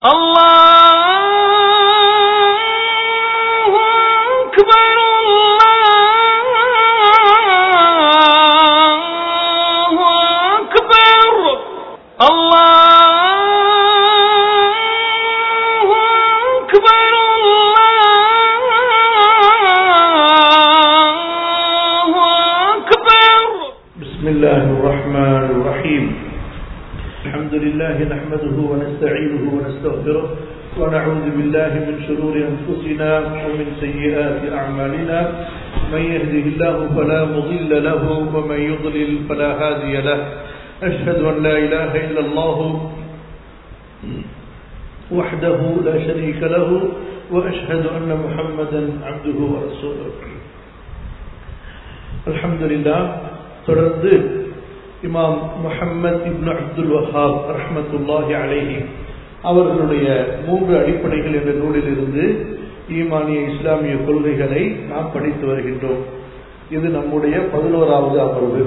الله أكبر الله أكبر الله أكبر الله أكبر بسم الله الرحمن الرحيم الحمد لله نحمده ونستعينه ونستغفره ونعوذ بالله من شرور أنفسنا ومن سيئات أعمالنا من يهده الله فلا مضل له ومن يضلل فلا هادي له أشهد أن لا إله إلا الله وحده لا شريك له وأشهد أن محمدا عبده ورسوله அல்ஹம்துலில்லா தொடர்ந்து இமாம் முஹம்மத் இப்னு அப்துல் வஹாப் ரஹ்மத்துல்லாஹி அலைஹி அவர்களுடைய மூன்று அடிப்படைகள் என்ற நூலிலிருந்து ஈமானிய இஸ்லாமிய கொள்கைகளை நாம் படித்து வருகின்றோம் இது நம்முடைய பதினோராவது அமர்வு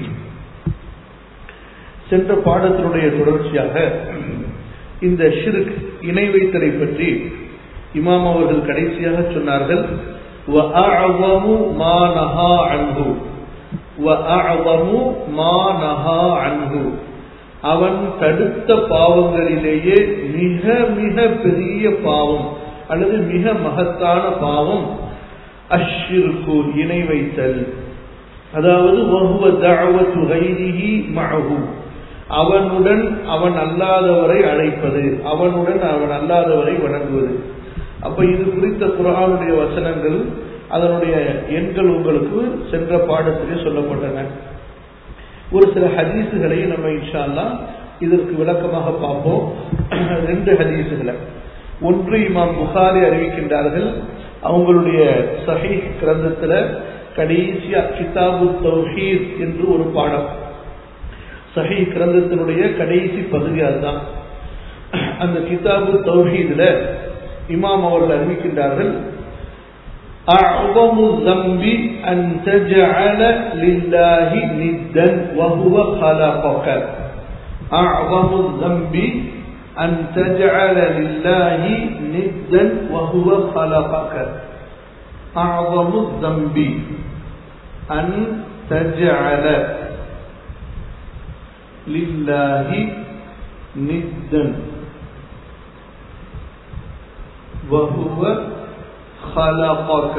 சென்ற பாடத்தினுடைய தொடர்ச்சியாக இந்த ஷிர்க் இணை வைத்தலை பற்றி இமாம் அவர்கள் கடைசியாக சொன்னார்கள் وَأَعْظَمُ مَا نَهَى عَنْهُ وَأَعْظَمُ مَا نَهَى عَنْهُ அவன் தடுத்த பாவங்களிலேயே மிக மிக பெரிய பாவம் அல்லது மிக மகத்தான பாவம் அஷ்ஷிர்கு இணை வைத்தல் அதாவது வஹுவ தஅவத்து கைரிஹி மஅஹு அவனுடன் அவன் அல்லாதவரை அழைப்பது அவனுடன் அவன் அல்லாதவரை வணங்குவது அப்ப இது குறித்த குரானுடைய வசனங்கள் அதனுடைய எண்கள் உங்களுக்கு சென்ற பாடத்திலே சொல்லப்பட்டன ஒரு சில ஹதீசுகளை நம்ம இன்ஷா அல்லாஹ் இதற்கு விளக்கமாக பார்ப்போம் ரெண்டு ஹதீசுகளை ஒன்று இமாம் புகாரி அறிவிக்கின்றார்கள் அவங்களுடைய சஹீஹ் கிரந்தத்துல கடைசியா கிதாபு தௌஹீத் என்று ஒரு பாடம் சஹீ கிரந்தத்தினுடைய கடைசி பகுதி அதுதான் அந்த கிதாபு தௌஹீதுல இமாம் அவர்கள் அறிவிக்கின்றார்கள் أعظم الذنب أن تجعل لله ندا وهو خلقك أعظم الذنب أن تجعل لله ندا وهو خلقك أعظم الذنب أن تجعل لله ندا وهو خلقك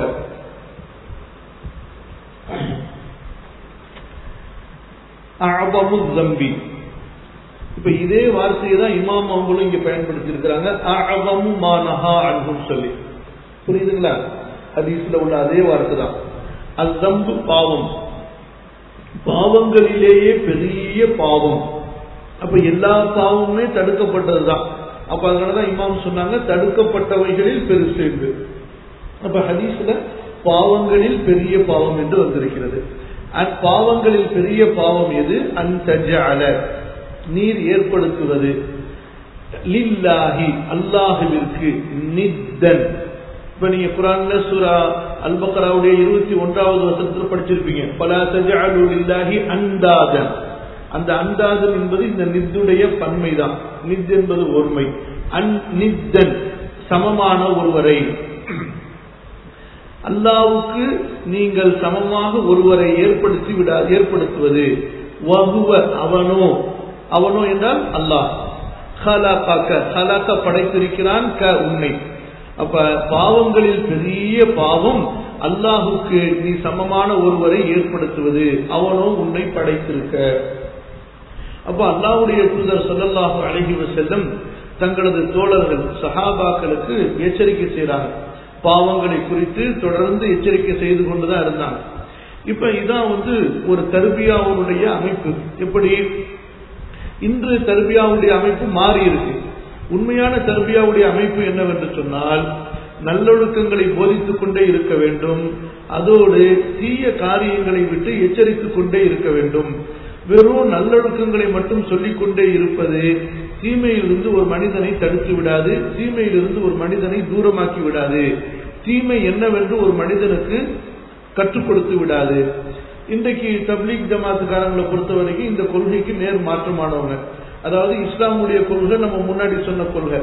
أعظم الذنب இப்ப இதே வார்த்தையை தான் இமாம் அவங்களும் இங்க பயன்படுத்தி இருக்கிறாங்க அழகமும் மானஹா அன்பும் சொல்லி புரியுதுங்களா ஹதீஸ்ல உள்ள அதே வார்த்தை தான் அத்தம்பு பாவம் பாவங்களிலேயே பெரிய பாவம் அப்ப எல்லா பாவமுமே தடுக்கப்பட்டதுதான் அப்ப அதனாலதான் இமாம் சொன்னாங்க தடுக்கப்பட்டவைகளில் பெருசு என்று அப்ப ஹதீஸ்ல பாவங்களில் பெரிய பாவம் என்று வந்திருக்கிறது பாவங்களில் பெரிய பாவம் எது அன்தஜால நீர் ஏற்படுத்துவது லில்லாஹி அல்லாஹுவிற்கு நித்தன் இப்ப நீங்க குரான்ல சூரா அல் பக்ராவுடைய இருபத்தி ஒன்றாவது வசனத்தில் படிச்சிருப்பீங்க பல தஜாலு லில்லாஹி அந்தாதன் அந்த அந்தாதன் என்பது இந்த நித்துடைய பன்மைதான் நித் என்பது ஒருமை அன் நித்தன் சமமான ஒருவரை அல்லாவுக்கு நீங்கள் சமமாக ஒருவரை ஏற்படுத்தி விடா ஏற்படுத்துவது வகுவ அவனோ அவனோ என்றால் அல்லாஹ் ஹலாக்காக்க ஹலாக்க படைத்திருக்கிறான் க உன்னை அப்ப பாவங்களில் பெரிய பாவம் அல்லாஹுக்கு நீ சமமான ஒருவரை ஏற்படுத்துவது அவனோ உன்னை படைத்திருக்க அப்ப அல்லாவுடைய தூதர் சொல்லல்லாஹு அழகி செல்லும் தங்களது தோழர்கள் சஹாபாக்களுக்கு எச்சரிக்கை செய்யறாங்க பாவங்களை குறித்து தொடர்ந்து எச்சரிக்கை செய்து கொண்டுதான் இருந்தாங்க இப்ப இதான் வந்து ஒரு தர்பியாவுடைய அமைப்பு எப்படி இன்று தர்பியாவுடைய அமைப்பு மாறி இருக்கு உண்மையான தர்பியாவுடைய அமைப்பு என்னவென்று சொன்னால் நல்லொழுக்கங்களை போதித்துக் கொண்டே இருக்க வேண்டும் அதோடு தீய காரியங்களை விட்டு எச்சரித்துக் கொண்டே இருக்க வேண்டும் வெறும் நல்லொழுக்கங்களை மட்டும் சொல்லிக் கொண்டே இருப்பது தீமையிலிருந்து ஒரு மனிதனை தடுத்து விடாது தீமையிலிருந்து ஒரு மனிதனை தூரமாக்கி விடாது தீமை என்னவென்று ஒரு மனிதனுக்கு கற்றுக் கொடுத்து விடாது இன்றைக்கு தப்லீக் ஜமாத்துக்காரங்களை பொறுத்த வரைக்கும் இந்த கொள்கைக்கு நேர் மாற்றமானவங்க அதாவது இஸ்லாமுடைய கொள்கை நம்ம முன்னாடி சொன்ன கொள்கை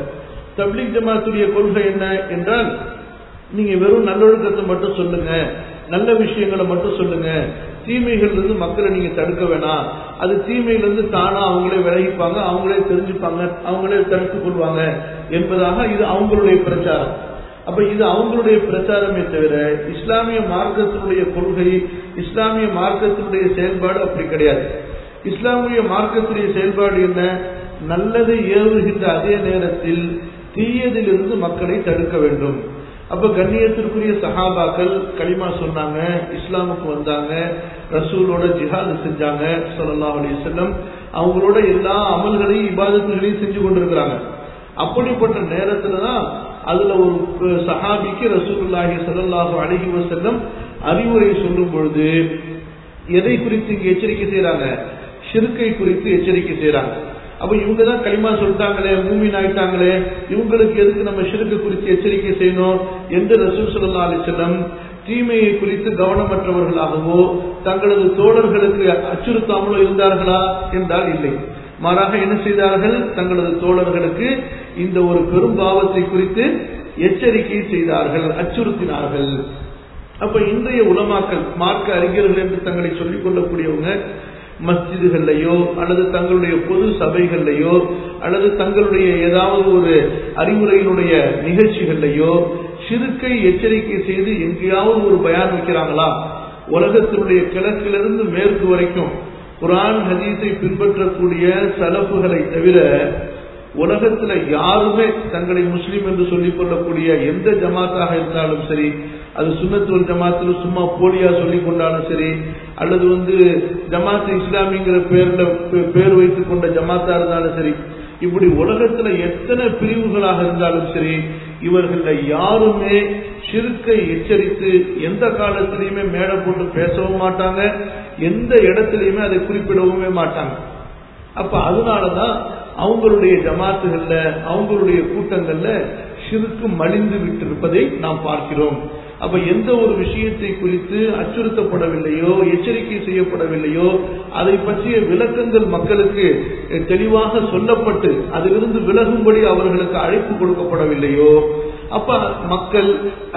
தப்லீக் ஜமாத்துடைய கொள்கை என்ன என்றால் நீங்க வெறும் நல்லொழுக்கத்தை மட்டும் சொல்லுங்க நல்ல விஷயங்களை மட்டும் சொல்லுங்க தீமைகள் இருந்து மக்களை நீங்க தடுக்க வேணாம் அது தீமையிலிருந்து தானா அவங்களே விலகிப்பாங்க அவங்களே தெரிஞ்சுப்பாங்க அவங்களே தடுத்துக் கொள்வாங்க என்பதாக இது அவங்களுடைய பிரச்சாரம் அப்ப இது அவங்களுடைய பிரச்சாரமே தவிர இஸ்லாமிய மார்க்கத்தினுடைய கொள்கை இஸ்லாமிய மார்க்கத்தினுடைய செயல்பாடு அப்படி கிடையாது இஸ்லாமிய மார்க்கத்துடைய செயல்பாடு என்ன நல்லதை ஏவுகின்ற அதே நேரத்தில் தீயதிலிருந்து மக்களை தடுக்க வேண்டும் அப்ப கண்ணியத்திற்குரிய சஹாபாக்கள் களிமா சொன்னாங்க இஸ்லாமுக்கு வந்தாங்க ரசூலோட ஜிஹாது செஞ்சாங்க ஸல்லல்லாஹு அலைஹி வஸல்லம் அவங்களோட எல்லா அமல்களையும் இபாதத்துகளையும் செஞ்சு கொண்டிருக்கிறாங்க அப்படிப்பட்ட நேரத்துல தான் அதுல ஒரு சஹாபிக்கு ரசூலுல்லாஹி ஸல்லல்லாஹு அலைஹி வஸல்லம் அறிவுரை சொல்லும் பொழுது எதை குறித்து இங்க எச்சரிக்கை செய்யறாங்க ஷிர்கை குறித்து எச்சரிக்கை செய்யறாங்க அப்ப இவங்க தான் களிமா சொல்லிட்டாங்களே மூமின் ஆயிட்டாங்களே இவங்களுக்கு எதுக்கு நம்ம ஷிருக்கு குறித்து எச்சரிக்கை செய்யணும் என்று ரசூல் ஸல்லல்லாஹு அலைஹி வஸல்லம் தீமையை குறித்து கவனமற்றவர்களாகவோ தங்களது தோழர்களுக்கு அச்சுறுத்தாமலோ இருந்தார்களா என்றால் இல்லை மாறாக என்ன செய்தார்கள் தங்களது தோழர்களுக்கு இந்த ஒரு பெரும் பாவத்தை குறித்து எச்சரிக்கை செய்தார்கள் அச்சுறுத்தினார்கள் அப்ப இன்றைய உலமாக்கள் மார்க்க அறிஞர்கள் என்று தங்களை சொல்லிக் கொள்ளக்கூடியவங்க மஸ்ஜிதுகள்லையோ அல்லது தங்களுடைய பொது சபைகள்லையோ அல்லது தங்களுடைய ஏதாவது ஒரு அறிவுரையினுடைய நிகழ்ச்சிகள்லையோ சிறுக்கை எச்சரிக்கை செய்து எங்கேயாவது ஒரு பயான் வைக்கிறாங்களா உலகத்தினுடைய கிழக்கிலிருந்து மேற்கு வரைக்கும் குரான் ஹதீஸை பின்பற்றக்கூடிய சலப்புகளை தவிர உலகத்துல யாருமே தங்களை முஸ்லீம் என்று சொல்லிக் கொள்ளக்கூடிய எந்த ஜமாத்தாக இருந்தாலும் சரி அது சுண்ணத்துவல் ஜமாத்தில் சும்மா போலியா சொல்லிக் கொண்டாலும் சரி அல்லது வந்து ஜமாத் இஸ்லாமிங்கிற பேர்ல பேர் வைத்துக் கொண்ட ஜமாத்தா இருந்தாலும் சரி இப்படி உலகத்துல எத்தனை பிரிவுகளாக இருந்தாலும் சரி இவர்கள யாருமே சிறுக்கை எச்சரித்து எந்த காலத்திலையுமே மேடை போட்டு பேசவும் மாட்டாங்க எந்த இடத்திலையுமே அதை குறிப்பிடவுமே மாட்டாங்க அப்ப அதனாலதான் அவங்களுடைய ஜமாத்துகள்ல அவங்களுடைய கூட்டங்கள்ல சிறுக்கு மலிந்து விட்டிருப்பதை நாம் பார்க்கிறோம் அப்ப எந்த ஒரு விஷயத்தை குறித்து அச்சுறுத்தப்படவில்லையோ எச்சரிக்கை செய்யப்படவில்லையோ அதை பற்றிய விளக்கங்கள் மக்களுக்கு தெளிவாக சொல்லப்பட்டு அதிலிருந்து விலகும்படி அவர்களுக்கு அழைப்பு கொடுக்கப்படவில்லையோ அப்ப மக்கள்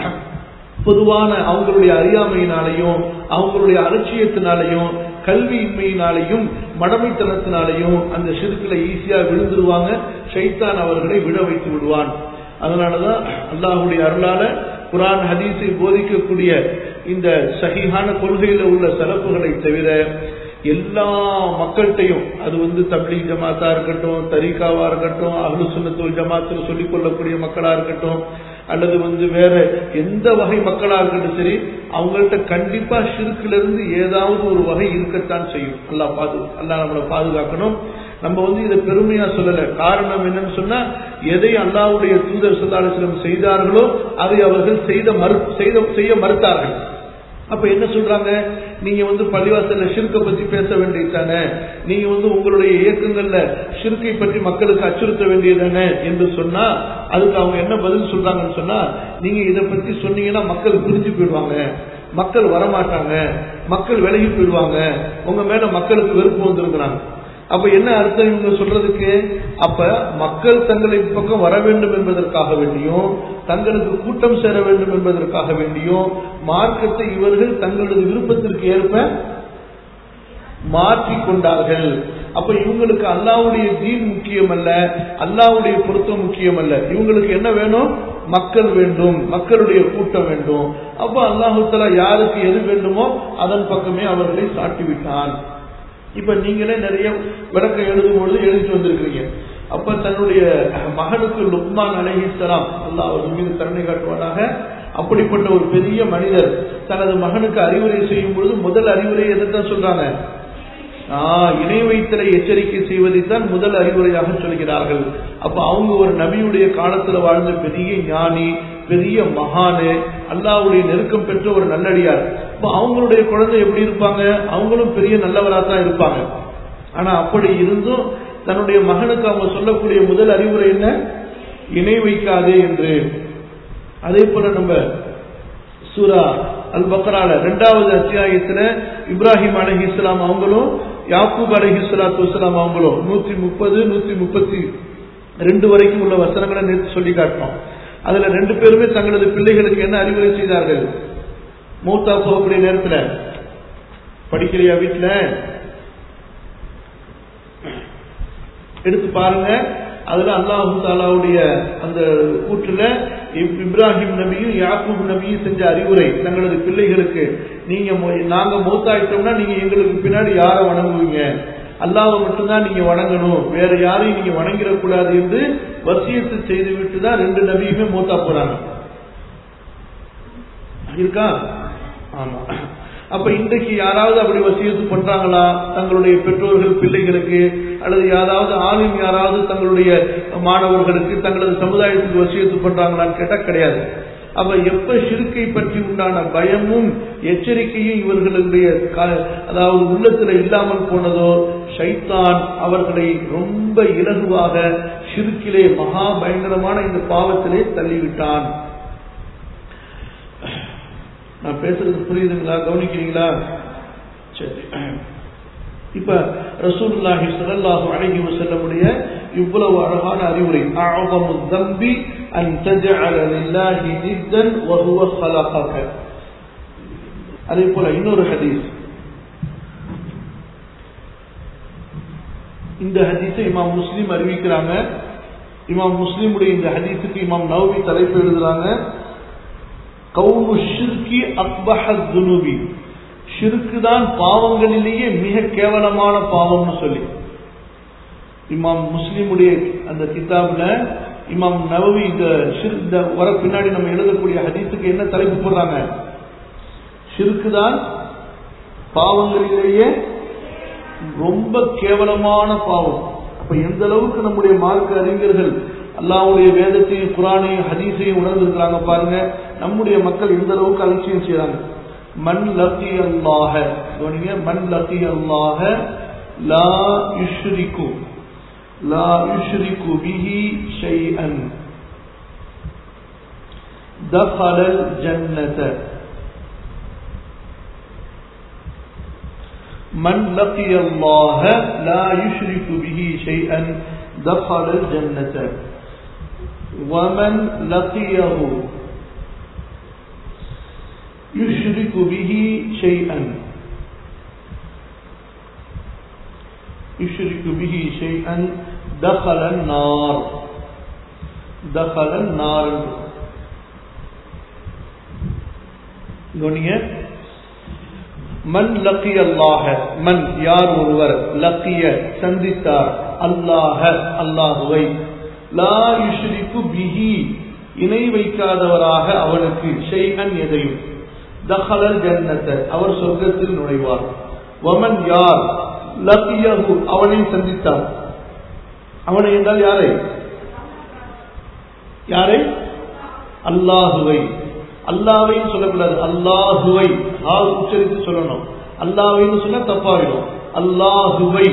பொதுவான அவங்களுடைய அறியாமையினாலையும் அவங்களுடைய அலட்சியத்தினாலையும் கல்வியின்மையினாலையும் மடமைத்தனத்தினாலையும் அந்த சிறுக்குல ஈஸியா விழுந்துருவாங்க ஷைத்தான் அவர்களை விழ வைத்து விடுவான் அதனாலதான் அல்லாஹுடைய அருளால குரான் ஹதீஸை போதிக்கக்கூடிய இந்த சகிஹான கொள்கையில உள்ள சிறப்புகளை தவிர எல்லா மக்கள்கிட்டையும் அது வந்து தப்லீ ஜமாத்தா இருக்கட்டும் தரீகாவா இருக்கட்டும் அஹ்லு சுன்னத்துல் ஜமாத்தில் சொல்லிக் கொள்ளக்கூடிய மக்களா இருக்கட்டும் அல்லது வந்து வேற எந்த வகை மக்களா இருக்கட்டும் சரி அவங்கள்ட்ட கண்டிப்பா ஷிருக்குல இருந்து ஏதாவது ஒரு வகை இருக்கத்தான் செய்யும் அல்லா பாது அல்லா நம்மளை பாதுகாக்கணும் நம்ம வந்து இதை பெருமையா சொல்லல காரணம் என்னன்னு சொன்னா எதை அல்லாவுடைய தூதர் சொல்லாலும் செய்தார்களோ அதை அவர்கள் செய்த மறு செய்த செய்ய மறுத்தார்கள் அப்ப என்ன சொல்றாங்க நீங்க வந்து பள்ளிவாசல்ல ஷிர்கை பத்தி பேச வேண்டியதானே நீங்க வந்து உங்களுடைய இயக்கங்கள்ல ஷிர்கை பற்றி மக்களுக்கு அச்சுறுத்த வேண்டியதானே என்று சொன்னா அதுக்கு அவங்க என்ன பதில் சொல்றாங்கன்னு சொன்னா நீங்க இதை பத்தி சொன்னீங்கன்னா மக்கள் புரிஞ்சு போயிடுவாங்க மக்கள் வரமாட்டாங்க மக்கள் விலகி போயிடுவாங்க உங்க மேல மக்களுக்கு வெறுப்பு வந்திருக்கிறாங்க அப்ப என்ன அர்த்தம் இவங்க சொல்றதுக்கு அப்ப மக்கள் தங்களை பக்கம் வர வேண்டும் என்பதற்காக வேண்டியும் தங்களுக்கு கூட்டம் சேர வேண்டும் என்பதற்காக வேண்டியும் மார்க்கத்தை இவர்கள் தங்களது விருப்பத்திற்கு ஏற்ப மாற்றி கொண்டார்கள் அப்ப இவங்களுக்கு அல்லாவுடைய தீன் முக்கியம் அல்ல அல்லாவுடைய பொருத்தம் முக்கியம் அல்ல இவங்களுக்கு என்ன வேணும் மக்கள் வேண்டும் மக்களுடைய கூட்டம் வேண்டும் அப்ப அல்லாஹுத்தலா யாருக்கு எது வேண்டுமோ அதன் பக்கமே அவர்களை சாட்டிவிட்டான் இப்ப நீங்களே நிறைய விளக்கம் எழுதும் பொழுது எழுதிட்டு வந்திருக்கிறீங்க அப்ப தன்னுடைய மகனுக்கு லுக்மான் அலைஹிஸ்லாம் அல்லாஹ் அவர் மீது கருணை காட்டுவானாக அப்படிப்பட்ட ஒரு பெரிய மனிதர் தனது மகனுக்கு அறிவுரை செய்யும் பொழுது முதல் அறிவுரை எதைத்தான் சொல்றாங்க இணை வைத்தலை எச்சரிக்கை செய்வதைத்தான் முதல் அறிவுரையாக சொல்கிறார்கள் அப்ப அவங்க ஒரு நபியுடைய காலத்துல வாழ்ந்த பெரிய ஞானி பெரிய மகானு அல்லாவுடைய நெருக்கம் பெற்ற ஒரு நல்லடியார் இப்ப அவங்களுடைய குழந்தை எப்படி இருப்பாங்க அவங்களும் பெரிய நல்லவரா தான் இருப்பாங்க ஆனா அப்படி இருந்தும் தன்னுடைய மகனுக்கு அவங்க சொல்லக்கூடிய முதல் அறிவுரை என்ன இணை வைக்காதே என்று அதே போல நம்ம சூரா அல் பக்ரால ரெண்டாவது அத்தியாயத்துல இப்ராஹிம் அலஹி இஸ்லாம் அவங்களும் யாக்கூப் அலஹி சலாத்து வலாம் அவங்களும் நூத்தி முப்பது நூத்தி முப்பத்தி ரெண்டு வரைக்கும் உள்ள வசனங்களை நேற்று சொல்லி காட்டினோம் அதுல ரெண்டு பேருமே தங்களது பிள்ளைகளுக்கு என்ன அறிவுரை செய்தார்கள் மூத்தா போகக்கூடிய நேரத்துல படிக்கிறியா வீட்டுல எடுத்து பாருங்க அதுல அல்லாஹு தாலாவுடைய அந்த கூற்றுல இப்- இப்ராஹிம் நபியும் யாக்கூப் நபியும் செஞ்ச அறிவுரை தங்களது பிள்ளைகளுக்கு நீங்க மொ- நாங்க மூத்தாயிட்டோம்னா நீங்க எங்களுக்கு பின்னாடி யாரை வணங்குவீங்க அல்லாஹ்வை மட்டும்தான் நீங்க வணங்கணும் வேற யாரையும் நீங்க வணங்கிடக்கூடாது என்று வசியத்து செய்து விட்டு தான் ரெண்டு நபியுமே மூத்தா போறாங்க இருக்கா ஆமா அப்ப இன்றைக்கு யாராவது அப்படி வசியத்து பண்றாங்களா தங்களுடைய பெற்றோர்கள் பிள்ளைகளுக்கு அல்லது யாராவது ஆளும் யாராவது தங்களுடைய மாணவர்களுக்கு தங்களது சமுதாயத்துக்கு வசியத்து பண்றாங்களான்னு கேட்டா கிடையாது அப்ப எப்ப சிறுக்கை பற்றி உண்டான பயமும் எச்சரிக்கையும் இவர்களுடைய க- அதாவது உள்ளத்துல இல்லாமல் போனதோ ஷைத்தான் அவர்களை ரொம்ப இலகுவாக சிறுக்கிலே மகா பயங்கரமான இந்த பாவத்திலே தள்ளிவிட்டான் நான் பேசுறது புரியுதுங்களா கவனிக்கிறீங்களா சரி இப்ப ரசூலுல்லாஹி ஸல்லல்லாஹு அலைஹி வஸல்லமுடைய இவ்வளவு அழகான அறிவுரை அஅதமு தம்பி அன் தஜஅல லில்லாஹி நித்தன் வ ஹுவ خلقك அதே போல இன்னொரு ஹதீஸ் இந்த ஹதீஸை இமாம் முஸ்லிம் அறிவிக்கிறாங்க இமாம் முஸ்லிமுடைய இந்த ஹதீஸுக்கு இமாம் நவவி தலைப்பு எழுதுறாங்க கவுனு ஷிர்கி அக்பஹ துனுபி ஷிர்கு தான் பாவங்களிலேயே மிக கேவலமான பாவம்னு சொல்லி இமாம் முஸ்லிமுடைய அந்த கிதாப்ல இமாம் நவவி இந்த ஷிர் இந்த வர பின்னாடி நம்ம எழுதக்கூடிய ஹதீஸுக்கு என்ன தலைப்பு போடுறாங்க ஷிர்கு தான் பாவங்களிலேயே ரொம்ப கேவலமான பாவம் அப்ப எந்த அளவுக்கு நம்முடைய மார்க்க அறிஞர்கள் அல்லாஹ்வுடைய வேதத்தையும் குரானையும் ஹதீஸையும் உணர்ந்திருக்கிறாங்க பாருங்க நம்முடைய மக்கள் எந்த அளவுக்கு அலட்சியம் செய்யறாங்க மன் லத்தி அல்லாஹ கவனிங்க மன் லத்தி அல்லாஹ லா யுஷ்ரிகு லா யுஷ்ரிகு பிஹி ஷைஅன் دخل الجنة من لقي الله لا يشرك به شيئا دخل الجنة ومن لقيه يشرك به شيئا يشرك به شيئا دخل النار دخل النار கவனிங்க மன் லக்கிய அல்லாஹ மன் யார் ஒருவர் லக்கிய சந்தித்தார் அல்லாஹ அல்லாஹுவை லா யுஷ்ரிக்கு பிஹி இணை வைக்காதவராக அவனுக்கு ஷைஅன் எதையும் தஹலல் ஜன்னத அவர் சொர்க்கத்தில் நுழைவார் வமன் யார் லக்கியஹு அவனை சந்தித்தார் அவனை என்றால் யாரை யாரை அல்லாஹுவை அல்லாவையும் சொல்லக்கூடாது அல்லாஹுவை ஆ உச்சரித்து சொல்லணும் அல்லாவைன்னு சொன்னா தப்பாயிடும் அல்லாஹுவை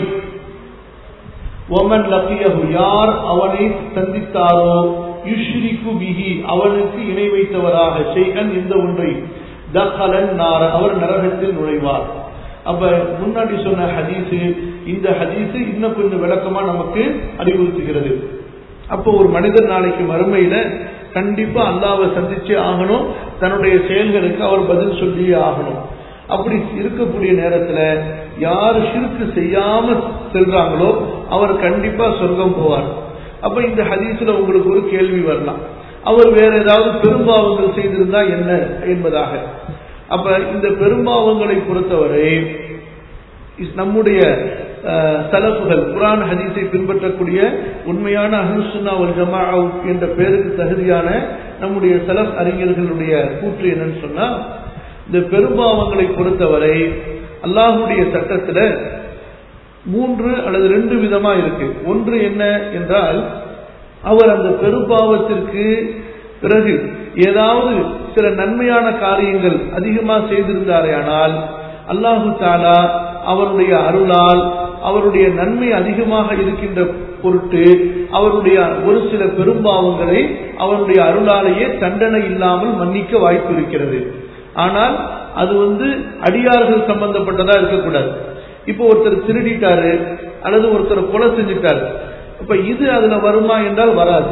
ஒமன் லக்கியஹு யார் அவனை சந்தித்தாரோ யுஷ்ரிக்கு பிஹி அவனுக்கு இணை வைத்தவராக செய்கன் இந்த ஒன்றை தஹலன் நார அவர் நரகத்தில் நுழைவார் அப்ப முன்னாடி சொன்ன ஹதீஸு இந்த ஹதீஸு இன்னும் கொஞ்சம் விளக்கமா நமக்கு அறிவுறுத்துகிறது அப்போ ஒரு மனிதர் நாளைக்கு மறுமையில கண்டிப்பா அல்லாவை சந்திச்சே ஆகணும் தன்னுடைய செயல்களுக்கு அவர் பதில் சொல்லியே ஆகணும் அப்படி இருக்கக்கூடிய நேரத்துல யார் ஷிருக்கு செய்யாம செல்றாங்களோ அவர் கண்டிப்பா சொர்க்கம் போவார் அப்ப இந்த ஹதீஸ்ல உங்களுக்கு ஒரு கேள்வி வரலாம் அவர் வேற ஏதாவது பெரும்பாவங்கள் செய்திருந்தா என்ன என்பதாக அப்ப இந்த பெரும்பாவங்களை பொறுத்தவரை இஸ் நம்முடைய அஹ், சலஃபுகள் குரான் ஹதீஸை பின்பற்றக்கூடிய உண்மையான அஹ்லுசுன்னா வல் ஜமா என்ற பெயருக்கு தகுதியான நம்முடைய சலஃப் அறிஞர்களுடைய கூற்று என்னன்னு சொன்னா இந்த பெரும்பாவங்களை பொறுத்தவரை அல்லாஹுடைய சட்டத்துல மூன்று அல்லது ரெண்டு விதமா இருக்கு ஒன்று என்ன என்றால் அவர் அந்த பெரும்பாவத்திற்கு பிறகு ஏதாவது சில நன்மையான காரியங்கள் அதிகமா செய்திருந்தாரேயானால் அல்லாஹு தாலா அவருடைய அருளால் அவருடைய நன்மை அதிகமாக இருக்கின்ற பொருட்டு அவருடைய ஒரு சில பெரும்பாவங்களை அவருடைய அருளாலேயே தண்டனை இல்லாமல் மன்னிக்க வாய்ப்பு இருக்கிறது ஆனால் அது வந்து அடியார்கள் சம்பந்தப்பட்டதா இருக்கக்கூடாது இப்போ ஒருத்தர் திருடிட்டாரு அல்லது ஒருத்தர் கொலை செஞ்சுட்டாரு அப்ப இது அதுல வருமா என்றால் வராது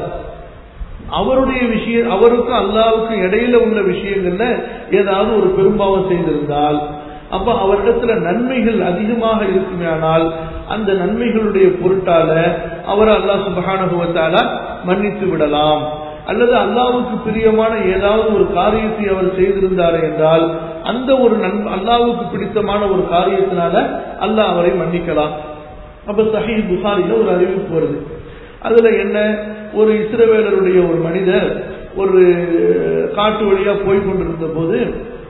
அவருடைய விஷயம் அவருக்கும் அல்லாவுக்கும் இடையில உள்ள விஷயங்கள்ல ஏதாவது ஒரு பெரும்பாவம் செய்திருந்தால் அப்ப அவரிடத்துல நன்மைகள் அதிகமாக இருக்குமேயானால் அந்த நன்மைகளுடைய பொருட்டால அவர் அல்லாஹ் சுபகானுபவத்தால மன்னித்து விடலாம் அல்லது அல்லாவுக்கு பிரியமான ஏதாவது ஒரு காரியத்தை அவர் செய்திருந்தார் என்றால் அந்த ஒரு நன் அல்லாவுக்கு பிடித்தமான ஒரு காரியத்தினால அல்லாஹ் அவரை மன்னிக்கலாம் அப்ப சஹி புகாரில ஒரு அறிவிப்பு வருது அதுல என்ன ஒரு இஸ்ரவேலருடைய ஒரு மனிதர் ஒரு காட்டு வழியா போய் கொண்டிருந்த போது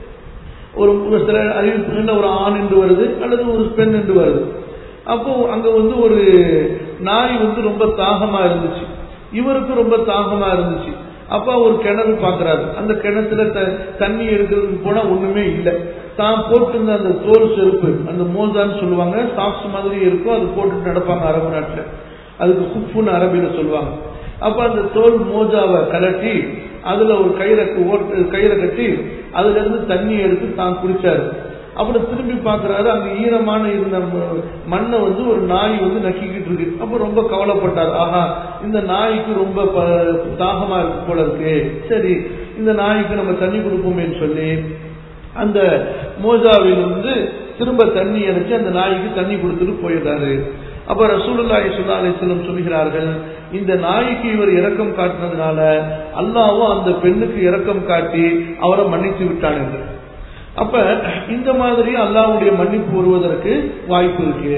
ஒரு ஒரு சில அறிவிப்புகள்ல ஒரு ஆண் என்று வருது அல்லது ஒரு பெண் என்று வருது அப்போ அங்க வந்து ஒரு நாய் வந்து ரொம்ப தாகமா இருந்துச்சு இவருக்கு ரொம்ப தாகமா இருந்துச்சு அப்ப ஒரு கிணறு பாக்குறாரு அந்த கிணத்துல த- தண்ணி எடுக்கிறதுக்கு போனா ஒண்ணுமே இல்லை தான் போட்டிருந்த அந்த தோல் செருப்பு அந்த மோசான்னு சொல்லுவாங்க சாக்ஸ் மாதிரி இருக்கும் அது போட்டுட்டு நடப்பாங்க அரபு நாட்டுல அதுக்கு குப்புன்னு அரபில சொல்லுவாங்க அப்ப அந்த தோல் மோஜாவை கலட்டி அதுல ஒரு கயிறை ஓட்டு கயிறை கட்டி அதுல இருந்து தண்ணி எடுத்து தான் குடிச்சாரு அப்புறம் திரும்பி பார்க்கறாரு அங்க ஈரமான இருந்த ம- மண்ணை வந்து ஒரு நாய் வந்து நக்கிக்கிட்டு இருக்கு அப்ப ரொம்ப கவலைப்பட்டார் ஆஹா இந்த நாய்க்கு ரொம்ப ப- தாகமா இருக்கு போல இருக்கு சரி இந்த நாய்க்கு நம்ம தண்ணி கொடுப்போமேன்னு சொல்லி அந்த மோஜாவில் இருந்து திரும்ப தண்ணி அடிச்சு அந்த நாய்க்கு தண்ணி கொடுத்துட்டு போயிடுறாரு அப்ப ரசூலுல்லாஹி ஸல்லல்லாஹு அலைஹி வஸல்லம் சொல்கிறார்கள் இந்த நாய்க்கு இவர் இரக்கம் காட்டினதுனால அல்லாஹ்வும் அந்த பெண்ணுக்கு இரக்கம் காட்டி அவரை மன்னித்து விட்டான் என்று அப்ப இந்த மாதிரி அல்லாஹ்வுடைய மன்னிப்பு வருவதற்கு வாய்ப்பு இருக்கு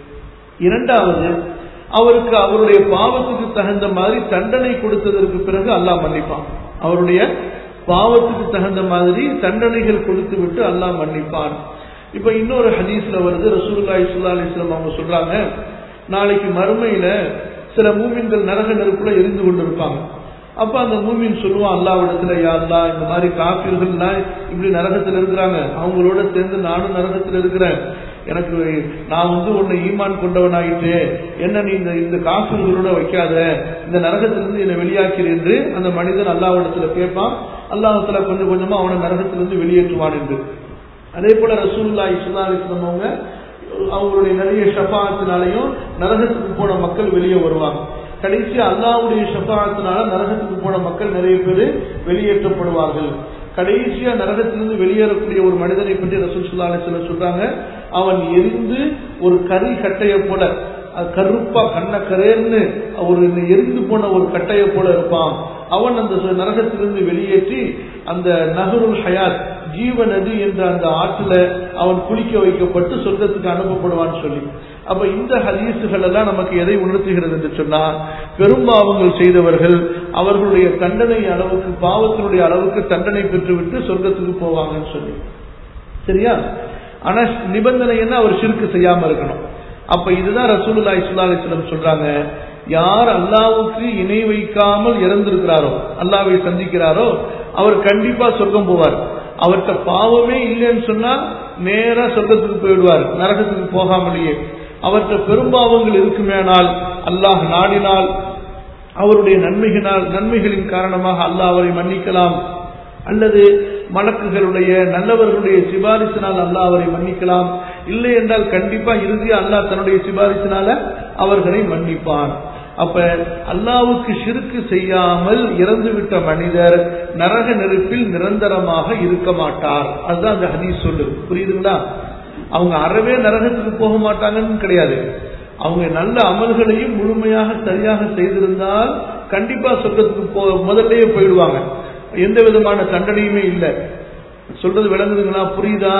இரண்டாவது அவருக்கு அவருடைய பாவத்துக்கு தகுந்த மாதிரி தண்டனை கொடுத்ததற்கு பிறகு அல்லாஹ் மன்னிப்பான் அவருடைய பாவத்துக்கு தகுந்த மாதிரி தண்டனைகள் கொடுத்து விட்டு அல்லாஹ் மன்னிப்பான் இப்ப இன்னொரு ஹதீஸ்ல வருது ரசூலுல்லாஹி ஸல்லல்லாஹு அலைஹி வஸல்லம் அவங்க சொல்றாங்க நாளைக்கு மறுமையில சில மூமின்கள் நரக நெருப்புல எரிந்து கொண்டிருப்பாங்க அப்ப அந்த மூமின் சொல்லுவான் அல்லாவிடத்துல யா அல்லாஹ் இந்த மாதிரி காப்பீர்கள்லாம் இப்படி நரகத்துல இருக்கிறாங்க அவங்களோட சேர்ந்து நானும் நரகத்துல இருக்கிறேன் எனக்கு நான் வந்து உன்னை ஈமான் கொண்டவனாயிட்டு என்ன நீ இந்த இந்த காப்பீர்களோட வைக்காத இந்த நரகத்திலிருந்து என்னை வெளியாக்கிறேன் என்று அந்த மனிதன் அல்லாவிடத்துல கேட்பான் அல்லாஹத்துல கொஞ்சம் கொஞ்சமா அவனை நரகத்திலிருந்து வெளியேற்றுவான் என்று அதே போல ரசூலுல்லாஹி ஸல்லல்லாஹு அலைஹி வஸல்லம் அவங்க அவங்களுடைய நிறைய ஷஃபாத்தினாலையும் நரகத்துக்கு போன மக்கள் வெளியே வருவாங்க கடைசி அல்லாஹ்வுடைய ஷஃபாத்தினால நரகத்துக்கு போன மக்கள் நிறைய பேர் வெளியேற்றப்படுவார்கள் கடைசியா நரகத்திலிருந்து வெளியேறக்கூடிய ஒரு மனிதனை பற்றி ரசூல் ஸல்லல்லாஹு அலைஹி வஸல்லம் சொல்றாங்க அவன் எரிந்து ஒரு கரி கட்டையை போல அது கருப்பா கண்ண கரேர்னு ஒரு எரிந்து போன ஒரு கட்டையை போல இருப்பான் அவன் அந்த சு- நரகத்திலிருந்து வெளியேற்றி அந்த நகருல் ஹயாத் ஜீவ நதி என்ற அந்த ஆற்றுல அவன் குளிக்க வைக்கப்பட்டு சொர்க்கத்துக்கு அனுப்பப்படுவான்னு சொல்லி அப்ப இந்த ஹதீசுகள் எல்லாம் நமக்கு எதை உணர்த்துகிறது என்று சொன்னா பெரும்பாவங்கள் செய்தவர்கள் அவர்களுடைய தண்டனை அளவுக்கு பாவத்தினுடைய அளவுக்கு தண்டனை பெற்றுவிட்டு சொர்க்கத்துக்கு போவாங்கன்னு சொல்லி சரியா ஆனா நிபந்தனை என்ன அவர் சிறுக்கு செய்யாம இருக்கணும் அப்ப இதுதான் ரசூலுல்லாஹி ஸல்லல்லாஹு அலைஹி வஸல்லம் சொல்றாங்க யார் அல்லாஹ்வுக்கு இணை வைக்காமல் இறந்திருக்கிறாரோ அல்லாஹ்வை சந்திக்கிறாரோ அவர் கண்டிப்பா சொர்க்கம் போவார் அவர்கிட்ட பாவமே இல்லைன்னு சொன்னா நேரா சொர்க்கத்துக்கு போயிடுவார் நரகத்துக்கு போகாமலேயே அவர்கிட்ட பெரும்பாவங்கள் இருக்குமேனால் அல்லாஹ் நாடினால் அவருடைய நன்மைகளினால் நன்மைகளின் காரணமாக அல்லாஹ் அவரை மன்னிக்கலாம் அல்லது மலக்குகளுடைய நல்லவர்களுடைய சிபாரிசினால் அல்லாஹ் அவரை மன்னிக்கலாம் இல்லை என்றால் கண்டிப்பா இறுதியா அல்லாஹ் தன்னுடைய சிபாரிசினால அவர்களை மன்னிப்பான் அப்ப அல்லாவுக்கு சிறுக்கு செய்யாமல் இறந்துவிட்ட மனிதர் நரக நெருப்பில் நிரந்தரமாக இருக்க மாட்டார் அதுதான் அந்த ஹதீஸ் சொல்லு புரியுதுங்களா அவங்க அறவே நரகத்துக்கு போக மாட்டாங்கன்னு கிடையாது அவங்க நல்ல அமல்களையும் முழுமையாக சரியாக செய்திருந்தால் கண்டிப்பா சொர்க்கத்துக்கு போ முதல்லயே போயிடுவாங்க எந்த விதமான தண்டனையுமே இல்லை சொல்றது விளங்குதுங்களா புரியுதா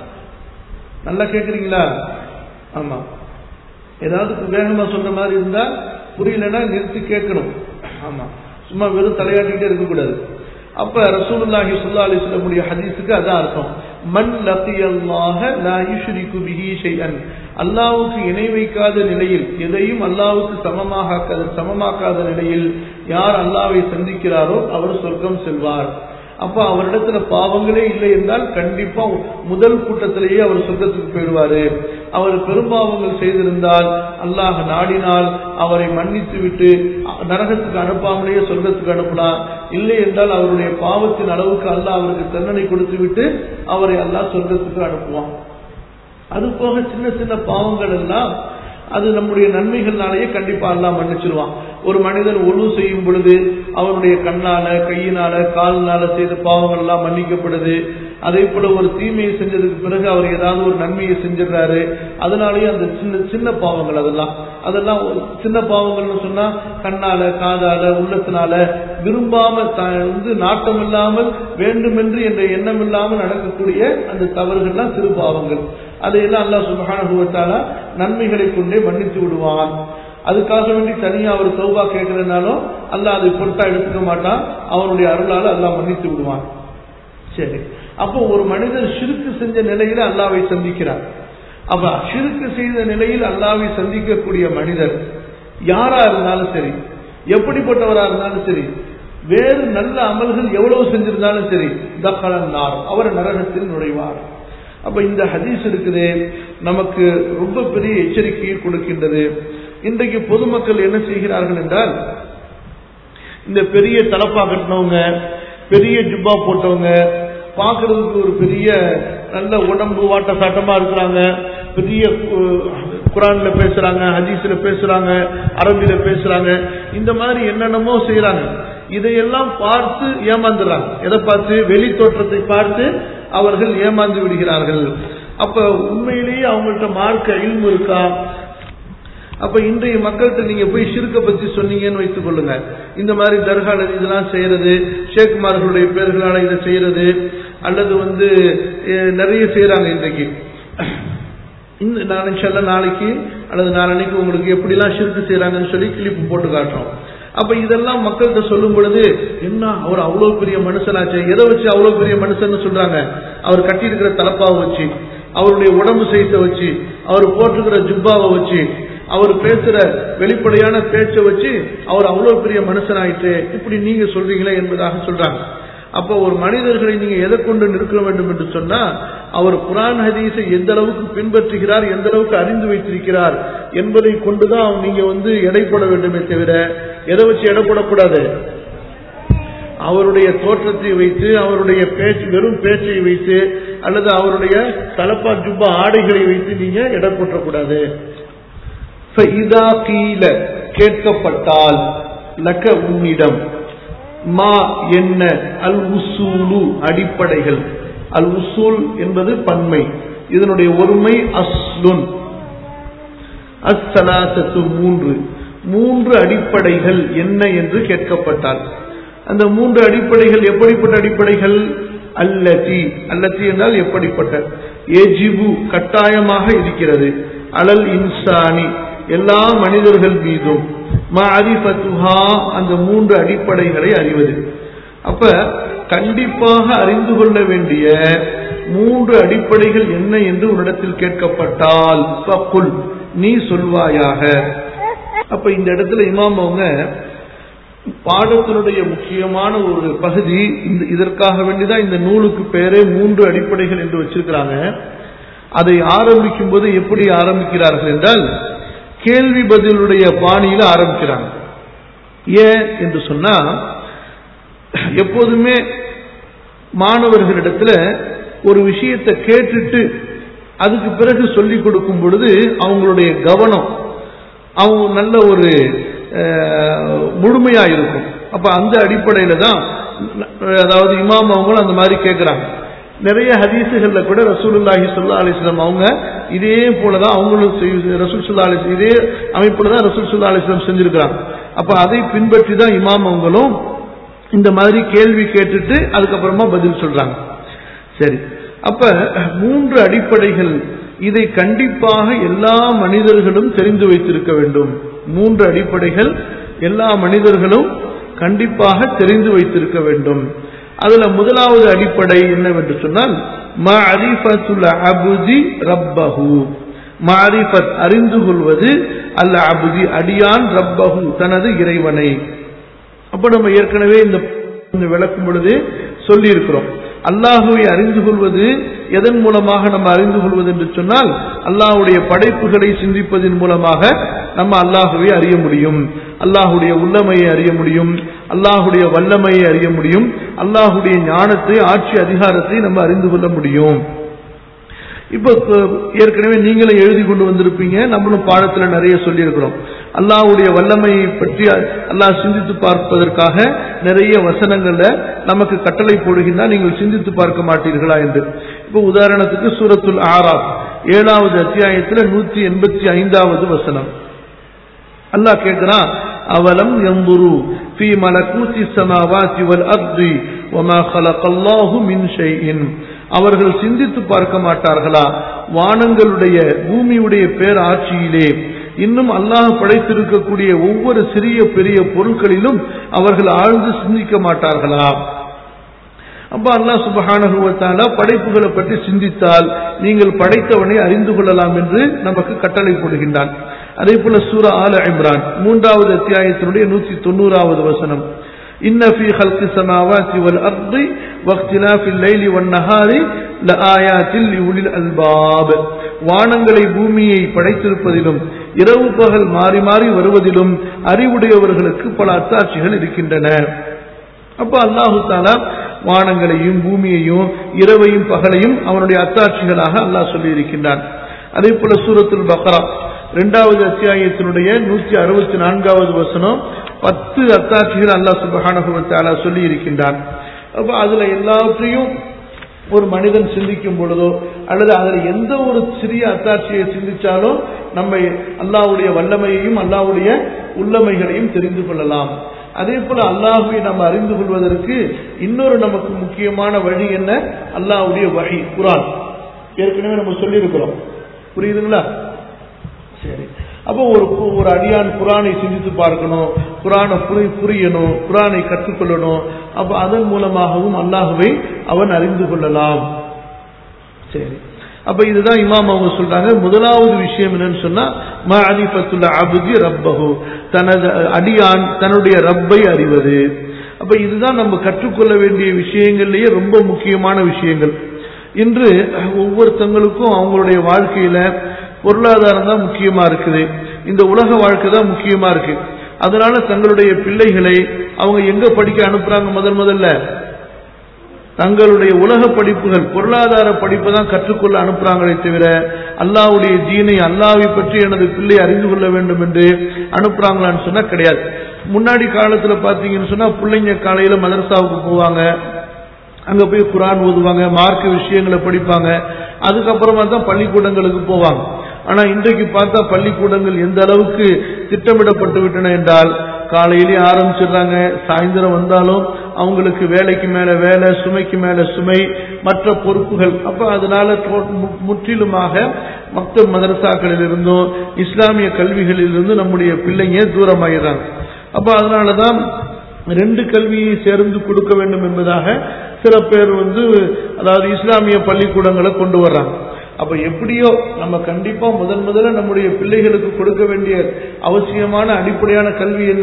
நல்லா கேக்குறீங்களா ஆமா ஏதாவது வேகமா சொன்ன மாதிரி இருந்தா புரியலன்னா நிறுத்தி கேட்கணும் ஆமா சும்மா வெறும் தலையாட்டிகிட்டே இருக்கக்கூடாது அப்ப ரசூலுல்லாஹி ஸல்லல்லாஹு அலைஹி வஸல்லமுடைய ஹதீஸுக்கு அதான் அர்த்தம் மன் லக்கியல்லாஹ லா யுஷ்ரிகு பிஹி ஷைஅன் அல்லாஹ்வுக்கு இணை வைக்காத நிலையில் எதையும் அல்லாஹ்வுக்கு சமமாக சமமாக்காத நிலையில் யார் அல்லாஹ்வை சந்திக்கிறாரோ அவர் சொர்க்கம் செல்வார் அப்ப அவரிடத்துல பாவங்களே இல்லை என்றால் கண்டிப்பா முதல் கூட்டத்திலேயே அவர் சொர்க்கத்துக்கு போயிடுவாரு அவர் பெரும்பாவங்கள் செய்திருந்தால் அல்லாஹ் நாடினால் அவரை மன்னித்து விட்டு நரகத்துக்கு அனுப்பாமலேயே சொர்க்கத்துக்கு அனுப்பலாம் இல்லை என்றால் அவருடைய பாவத்தின் அளவுக்கு அல்லாஹ் அவருக்கு தண்டனை கொடுத்து விட்டு அவரை அல்லாஹ் சொர்க்கத்துக்கு அனுப்புவான் அது போக சின்ன சின்ன பாவங்கள் எல்லாம் அது நம்முடைய நன்மைகள்னாலேயே கண்டிப்பா அல்லாஹ் மன்னிச்சிருவான் ஒரு மனிதன் ஒழு செய்யும் பொழுது அவனுடைய கண்ணால கையினால கால்னால செய்த பாவங்கள் எல்லாம் மன்னிக்கப்படுது அதே போல ஒரு தீமையை செஞ்சதுக்கு பிறகு அவர் ஏதாவது ஒரு நன்மையை செஞ்சிடறாரு அதனாலேயே அந்த சின்ன சின்ன பாவங்கள் அதெல்லாம் அதெல்லாம் ஒரு சின்ன பாவங்கள்னு சொன்னா கண்ணால காதால உள்ளத்தினால விரும்பாம த- வந்து நாட்டம் இல்லாமல் வேண்டுமென்று என்ற எண்ணம் இல்லாமல் நடக்கக்கூடிய அந்த தவறுகள்லாம் சிறு பாவங்கள் அதையெல்லாம் அல்லாஹ் சுப்ஹானஹு வ தஆலா நன்மைகளை கொண்டே மன்னித்து விடுவான் அதுக்காக வேண்டி தனியா அவர் தௌபா கேட்கறதுனாலும் அல்லாஹ் அதை பொருட்டா எடுத்துக்க மாட்டான் அவனுடைய அருளால அல்லாஹ் மன்னித்து விடுவான் சரி அப்போ ஒரு மனிதர் ஷிருக்கு செஞ்ச நிலையில அல்லாவை சந்திக்கிறார் அப்ப ஷிருக்கு செய்த நிலையில் அல்லாவை சந்திக்கக்கூடிய மனிதர் யாரா இருந்தாலும் சரி எப்படிப்பட்டவரா இருந்தாலும் சரி வேறு நல்ல அமல்கள் எவ்வளவு செஞ்சிருந்தாலும் சரி தக்கலன் நார் அவர் நரகத்தில் நுழைவார் அப்ப இந்த ஹதீஸ் இருக்குது நமக்கு ரொம்ப பெரிய எச்சரிக்கையை கொடுக்கின்றது இன்றைக்கு பொதுமக்கள் என்ன செய்கிறார்கள் என்றால் இந்த பெரிய தலப்பா கட்டினவங்க பெரிய ஜுப்பா போட்டவங்க பார்க்கிறதுக்கு ஒரு பெரிய நல்ல உடம்பு வாட்ட சாட்டமா இருக்கிறாங்க பெரிய கு- குரான்ல பேசுறாங்க ஹதீஸ்ல பேசுறாங்க அரபில பேசுறாங்க இந்த மாதிரி என்னென்னமோ செய்யறாங்க இதையெல்லாம் பார்த்து ஏமாந்துடுறாங்க எதை பார்த்து வெளி தோற்றத்தை பார்த்து அவர்கள் ஏமாந்து விடுகிறார்கள் அப்ப உண்மையிலேயே அவங்கள்ட்ட மார்க்க இல்மு இருக்கா அப்ப இன்றைய மக்கள்கிட்ட நீங்க போய் ஷிர்க பத்தி சொன்னீங்கன்னு வைத்துக் கொள்ளுங்க இந்த மாதிரி தர்கால இதெல்லாம் செய்யறது ஷேக்குமார்களுடைய பேர்களால இதை செய்யறது அல்லது வந்து அஹ், நிறைய செய்யறாங்க இன்றைக்கு இந்த நான் இன்ஷால்லா நாளைக்கு அல்லது நாளன்னைக்கு உங்களுக்கு எப்படிலாம் ஷிர்கு செய்யறாங்கன்னு சொல்லி கிளிப்பு போட்டு காட்டுறோம் அப்ப இதெல்லாம் மக்கள்கிட்ட சொல்லும் பொழுது என்ன அவர் அவ்வளவு பெரிய மனுஷனாச்சு எதை வச்சு அவ்வளவு பெரிய மனுஷன்னு சொல்றாங்க அவர் கட்டியிருக்கிற தலப்பாவை வச்சு அவருடைய உடம்பு செய்த வச்சு அவர் போட்டிருக்கிற ஜுப்பாவை வச்சு அவர் பேசுற வெளிப்படையான பேச்சை வச்சு அவர் அவ்வளவு பெரிய மனுஷனாயிட்டு இப்படி நீங்க சொல்றீங்களே என்பதாக சொல்றாங்க அப்போ ஒரு மனிதர்களை நீங்க எதை கொண்டு நிற்க வேண்டும் என்று சொன்னா அவர் குரான் ஹதீஸை எந்த அளவுக்கு பின்பற்றுகிறார் எந்த அளவுக்கு அறிந்து வைத்திருக்கிறார் என்பதை கொண்டுதான் நீங்க வந்து எடை போட வேண்டுமே தவிர எதை வச்சு எடை போடக்கூடாது அவருடைய தோற்றத்தை வைத்து அவருடைய பேச்சு வெறும் பேச்சை வைத்து அல்லது அவருடைய தலப்பா ஜுப்பா ஆடைகளை வைத்து நீங்க எடை போட்டக்கூடாது فَإِذَا قِيلَ கேட்கப்பட்டால் லக்க உன்னிடம் மா என்ன அல் உசூலு அடிப்படைகள் அல் உசூல் என்பது பன்மை இதனுடைய ஒருமை அஸ்லுன் அஸ்ஸலாசத்து மூன்று மூன்று அடிப்படைகள் என்ன என்று கேட்கப்பட்டால் அந்த மூன்று அடிப்படைகள் எப்படிப்பட்ட அடிப்படைகள் அல்லதி அல்லதி என்றால் எப்படிப்பட்ட ஏஜிபு கட்டாயமாக இருக்கிறது அலல் இன்சானி எல்லா மனிதர்கள் மீதும் மஅரிஃபத்துஹா அந்த மூன்று அடிப்படைகளை அறிவது அப்ப கண்டிப்பாக அறிந்து கொள்ள வேண்டிய மூன்று அடிப்படைகள் என்ன என்று உன்னிடத்தில் கேட்கப்பட்டால் ஃபக்குல் நீ சொல்வாயாக அப்ப இந்த இடத்துல இமாம் அவங்க பாடத்தினுடைய முக்கியமான ஒரு பகுதி இந்த இதற்காக வேண்டிதான் இந்த நூலுக்கு பேரே மூன்று அடிப்படைகள் என்று வச்சிருக்கிறாங்க அதை ஆரம்பிக்கும் போது எப்படி ஆரம்பிக்கிறார்கள் என்றால் கேள்வி பதிலுடைய பாணியில ஆரம்பிக்கிறாங்க ஏன் என்று சொன்னா எப்போதுமே மாணவர்களிடத்துல ஒரு விஷயத்தை கேட்டுட்டு அதுக்கு பிறகு சொல்லிக் கொடுக்கும் பொழுது அவங்களுடைய கவனம் அவங்க நல்ல ஒரு அஹ், முழுமையா இருக்கும் அப்ப அந்த அடிப்படையில தான் அதாவது இமாம் அவங்களும் அந்த மாதிரி கேட்கிறாங்க நிறைய ஹதீசுகள்ல கூட ரசூலுல்லாஹி ஸல்லல்லாஹு அலைஹி வஸல்லம் அவங்க இதே போலதான் அவங்களும் செய்- ரசூல் ஸல்லல்லாஹு அலைஹி இதே அமைப்புல தான் ரசூல் ஸல்லல்லாஹு அலைஹி வஸல்லம் செஞ்சிருக்கிறாங்க அப்ப அதை பின்பற்றி தான் இமாம் அவங்களும் இந்த மாதிரி கேள்வி கேட்டுட்டு அதுக்கப்புறமா பதில் சொல்றாங்க சரி அப்ப மூன்று அடிப்படைகள் இதை கண்டிப்பாக எல்லா மனிதர்களும் தெரிந்து வைத்திருக்க வேண்டும் மூன்று அடிப்படைகள் எல்லா மனிதர்களும் கண்டிப்பாக தெரிந்து வைத்திருக்க வேண்டும் அதுல முதலாவது அடிப்படை என்னவென்று சொன்னால் மஅரிஃபத்துல் அபுதி ரப்பஹு மாரிஃபத் அறிந்து கொள்வது அல்ல அபுதி அடியான் ரப்பஹு தனது இறைவனை அப்ப நம்ம ஏற்கனவே இந்த இந்த விளக்கும் பொழுது சொல்லி இருக்கிறோம் அல்லாஹுவை அறிந்து கொள்வது எதன் மூலமாக நம்ம அறிந்து கொள்வது என்று சொன்னால் அல்லாஹுடைய படைப்புகளை சிந்திப்பதன் மூலமாக நம்ம அல்லாஹுவை அறிய முடியும் அல்லாஹுடைய உள்ளமையை அறிய முடியும் அல்லாஹுடைய வல்லமையை அறிய முடியும் அல்லாஹுடைய ஞானத்தை ஆட்சி அதிகாரத்தை நம்ம அறிந்து கொள்ள முடியும் இப்போ கு- ஏற்கனவே நீங்களும் எழுதி கொண்டு வந்திருப்பீங்க நம்மளும் பாடத்துல நிறைய சொல்லியிருக்கிறோம் அல்லாஹ்வுடைய வல்லமையை பற்றி அல்லாஹ் சிந்தித்து பார்ப்பதற்காக நிறைய வசனங்கள்ல நமக்கு கட்டளை போடுகின்றார் நீங்கள் சிந்தித்து பார்க்க மாட்டீர்களா என்று இப்போ உதாரணத்துக்கு சூரத்துல் ஆராப் ஏழாவது அத்தியாயத்துல நூத்தி எண்பத்தி ஐந்தாவது வசனம் அல்லாஹ் கேட்கிறான் அவலம் எம்புரு ஃபீ மலக்கூத்தி சமாவாத்தி வல் அர்தி வமா خلقallahu மின் ஷைஇன் அவர்கள் சிந்தித்து பார்க்க மாட்டார்களா வானங்களுடைய பூமியுடைய பேர் ஆட்சியிலே இன்னும் அல்லாஹ் படைத்திருக்கக்கூடிய ஒவ்வொரு சிறிய பெரிய பொருட்களிலும் அவர்கள் ஆழ்ந்து சிந்திக்க மாட்டார்களா அப்ப அல்லாஹ் சுபஹானஹு வ தஆலா படைப்புகளை பற்றி சிந்தித்தால் நீங்கள் படைத்தவனை அறிந்து கொள்ளலாம் என்று நமக்கு கட்டளை போடுகின்றான் அதே போல சூரா ஆல இம்ரான் மூன்றாவது அத்தியாயத்தினுடைய நூற்றி தொண்ணூறாவது வசனம் இன்ன ஃபீ خلق السماوات والارض واختلاف الليل والنهار لآيات لأولي الألباب வானங்களை பூமியை படைத்திருப்பதிலும் இரவு பகல் மாறி மாறி வருவதிலும் அறிவுடையவர்களுக்கு பல அத்தாட்சிகள் இருக்கின்றன அப்ப அல்லாஹு தாலா வானங்களையும் பூமியையும் இரவையும் பகலையும் அவனுடைய அத்தாட்சிகளாக அல்லாஹ் சொல்லி இருக்கின்றான் அதே போல சூரத்துல் பக்ரா இரண்டாவது அத்தியாயத்தினுடைய நூற்றி அறுபத்தி நான்காவது வசனம் பத்து அத்தாட்சிகள் அல்லாஹ் சுபஹானஹு வ தஆலா சொல்லி இருக்கின்றான் அப்ப அதுல எல்லாவற்றையும் ஒரு மனிதன் சிந்திக்கும் பொழுதோ அல்லது அதில் எந்த ஒரு சிறிய அத்தாட்சியை சிந்திச்சாலும் நம்ம அல்லாஹ்வுடைய வல்லமையையும் அல்லாஹ்வுடைய உள்ளமைகளையும் தெரிந்து கொள்ளலாம் அதே போல அல்லாஹுவை நம்ம அறிந்து கொள்வதற்கு இன்னொரு நமக்கு முக்கியமான வழி என்ன அல்லாஹ்வுடைய வழி குரான் ஏற்கனவே நம்ம சொல்லியிருக்கிறோம் புரியுதுங்களா சரி அப்போ ஒரு ஒரு அடியான் குரானை சிந்தித்து பார்க்கணும் குரானை புரி புரியணும் குரானை கற்றுக்கொள்ளணும் அப்ப அதன் மூலமாகவும் அல்லாஹுவை அவன் அறிந்து கொள்ளலாம் சரி அப்ப இதுதான் இமாம் அவங்க சொல்றாங்க முதலாவது விஷயம் என்னன்னு சொன்னா மஅரிஃபத்துல் அப்தி ரப்பஹு தனது அடியான் தன்னுடைய ரப்பை அறிவது அப்ப இதுதான் நம்ம கற்றுக்கொள்ள வேண்டிய விஷயங்கள்லயே ரொம்ப முக்கியமான விஷயங்கள் இன்று ஒவ்வொருத்தங்களுக்கும் அவங்களுடைய வாழ்க்கையில பொருளாதாரம் தான் முக்கியமா இருக்குது இந்த உலக வாழ்க்கை தான் முக்கியமா இருக்கு அதனால தங்களுடைய பிள்ளைகளை அவங்க எங்க படிக்க அனுப்புறாங்க முதல் முதல்ல தங்களுடைய உலக படிப்புகள் பொருளாதார படிப்பை தான் கற்றுக்கொள்ள அனுப்புறாங்களே தவிர அல்லாவுடைய ஜீனை அல்லாவை பற்றி எனது பிள்ளை அறிந்து கொள்ள வேண்டும் என்று அனுப்புறாங்களான்னு சொன்னா கிடையாது முன்னாடி காலத்துல பாத்தீங்கன்னு சொன்னா பிள்ளைங்க காலையில மதரசாவுக்கு போவாங்க அங்க போய் குரான் ஓதுவாங்க மார்க்க விஷயங்களை படிப்பாங்க அதுக்கப்புறமா தான் பள்ளிக்கூடங்களுக்கு போவாங்க ஆனா இன்றைக்கு பார்த்தா பள்ளிக்கூடங்கள் எந்த அளவுக்கு திட்டமிடப்பட்டு விட்டன என்றால் காலையிலேயே ஆரம்பிச்சிடுறாங்க சாயந்தரம் வந்தாலும் அவங்களுக்கு வேலைக்கு மேல வேலை சுமைக்கு மேல சுமை மற்ற பொறுப்புகள் அப்ப அதனால டோ- மு- முற்றிலுமாக மக்த மதரசாக்களில் இருந்தும் இஸ்லாமிய கல்விகளில் இருந்தும் நம்முடைய பிள்ளைங்க தூரமாயிடுறாங்க அப்ப அதனாலதான் ரெண்டு கல்வியை சேர்ந்து கொடுக்க வேண்டும் என்பதாக சில பேர் வந்து அதாவது இஸ்லாமிய பள்ளிக்கூடங்களை கொண்டு வர்றாங்க அப்ப எப்படியோ நம்ம கண்டிப்பா முதன் முதல்ல நம்முடைய பிள்ளைகளுக்கு கொடுக்க வேண்டிய அவசியமான அடிப்படையான கல்வி என்ன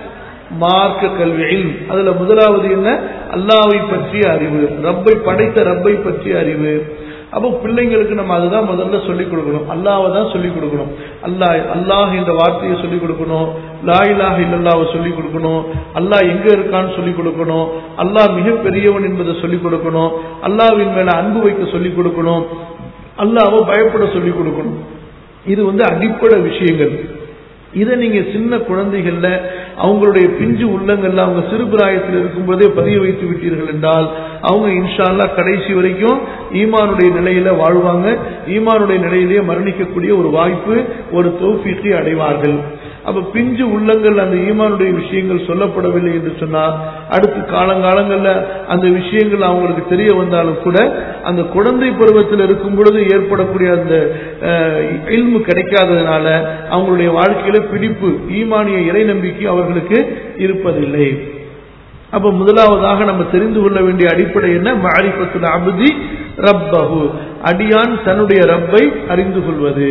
மார்க்க கல்வி இல்ம். அதுல முதலாவது என்ன அல்லாவை பற்றிய அறிவு ரப்பை படைத்த ரப்பை பற்றிய அறிவு அப்போ பிள்ளைங்களுக்கு நம்ம அதுதான் முதல்ல சொல்லிக் கொடுக்கணும் அல்லாவை தான் சொல்லிக் கொடுக்கணும் அல்லாஹ் அல்லாஹ் என்ற வார்த்தையை சொல்லிக் கொடுக்கணும் லா இலாஹ இல்லல்லாவை சொல்லிக் கொடுக்கணும் அல்லாஹ் எங்க இருக்கான்னு சொல்லிக் கொடுக்கணும் அல்லாஹ் மிக பெரியவன் என்பதை சொல்லிக் கொடுக்கணும் அல்லாஹ்வின் மேல அன்பு வைக்க சொல்லிக் கொடுக்கணும் அல்லாஹ்வை பயப்பட சொல்லிக் கொடுக்கணும் இது வந்து அடிப்படை விஷயங்கள் இதை நீங்க சின்ன குழந்தைகள்ல அவங்களுடைய பிஞ்சு உள்ளங்கள்ல அவங்க சிறுபிராயத்தில் இருக்கும்போதே பதிய வைத்து விட்டீர்கள் என்றால் அவங்க இன்ஷா அல்லாஹ் கடைசி வரைக்கும் ஈமானுடைய நிலையில வாழ்வாங்க ஈமானுடைய நிலையிலேயே மரணிக்கக்கூடிய ஒரு வாய்ப்பு ஒரு தௌஃபீக்கை அடைவார்கள் அப்ப பிஞ்சு உள்ளங்கள் அந்த ஈமானுடைய விஷயங்கள் சொல்லப்படவில்லை என்று சொன்னால் அடுத்து காலங்காலங்கள்ல அந்த விஷயங்கள் அவங்களுக்கு தெரிய வந்தாலும் கூட அந்த குழந்தை பருவத்தில் இருக்கும் பொழுது ஏற்படக்கூடிய அந்த அஹ், இல்மு கிடைக்காததுனால அவங்களுடைய வாழ்க்கையில பிடிப்பு ஈமானிய இறை நம்பிக்கை அவர்களுக்கு இருப்பதில்லை அப்ப முதலாவதாக நம்ம தெரிந்து கொள்ள வேண்டிய அடிப்படை என்ன மாரிபத்துல் அபுதி ரப்பஹு அடியான் தன்னுடைய ரப்பை அறிந்து கொள்வது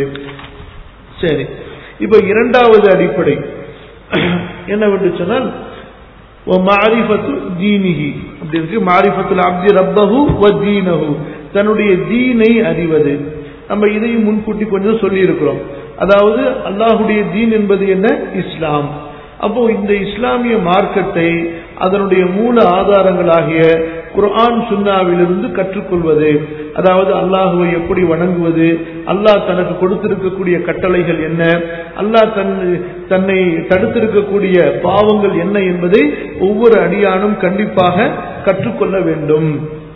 சரி இப்ப இரண்டாவது அடிப்படை என்னவென்று சொன்னால் மாரிஃபத்து தீனிஹி அப்படி இருக்கு மாரிஃபத்துல் அப்தி ரப்பஹு வ தீனஹு தன்னுடைய தீனை அறிவது நம்ம இதையும் முன்கூட்டி கொஞ்சம் சொல்லி இருக்கிறோம் அதாவது அல்லாஹுடைய தீன் என்பது என்ன இஸ்லாம் அப்போ இந்த இஸ்லாமிய மார்க்கத்தை அதனுடைய மூல ஆதாரங்களாகிய குர்ஆன் சுன்னாவிலிருந்து கற்றுக்கொள்வது அதாவது அல்லாஹுவை எப்படி வணங்குவது அல்லாஹ் தனக்கு கொடுத்திருக்கக்கூடிய கட்டளைகள் என்ன அல்லாஹ் தன் தன்னை தடுத்திருக்கக்கூடிய பாவங்கள் என்ன என்பதை ஒவ்வொரு அடியானும் கண்டிப்பாக கற்றுக்கொள்ள வேண்டும்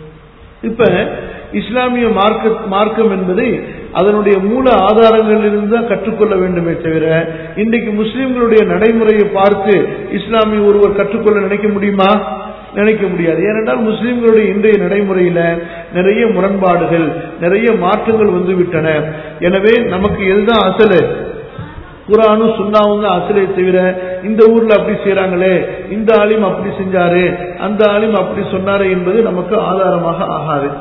இப்ப இஸ்லாமிய மார்க்க மார்க்கம் என்பதை அதனுடைய மூல ஆதாரங்களிலிருந்து தான் கற்றுக்கொள்ள வேண்டுமே தவிர இன்றைக்கு முஸ்லிம்களுடைய நடைமுறையை பார்த்து இஸ்லாமிய ஒருவர் கற்றுக்கொள்ள நினைக்க முடியுமா நினைக்க முடியாது ஏனென்றால் முஸ்லிம்களுடைய இன்றைய நடைமுறையில நிறைய முரண்பாடுகள் நிறைய மாற்றங்கள் வந்து விட்டன எனவே நமக்கு எதுதான் அசலு குரானும் சுண்ணாவும் தான் அசலே தவிர இந்த ஊர்ல அப்படி செய்யறாங்களே இந்த ஆலிம் அப்படி செஞ்சாரு அந்த ஆலிம் அப்படி சொன்னாரு என்பது நமக்கு ஆதாரமாக ஆகாது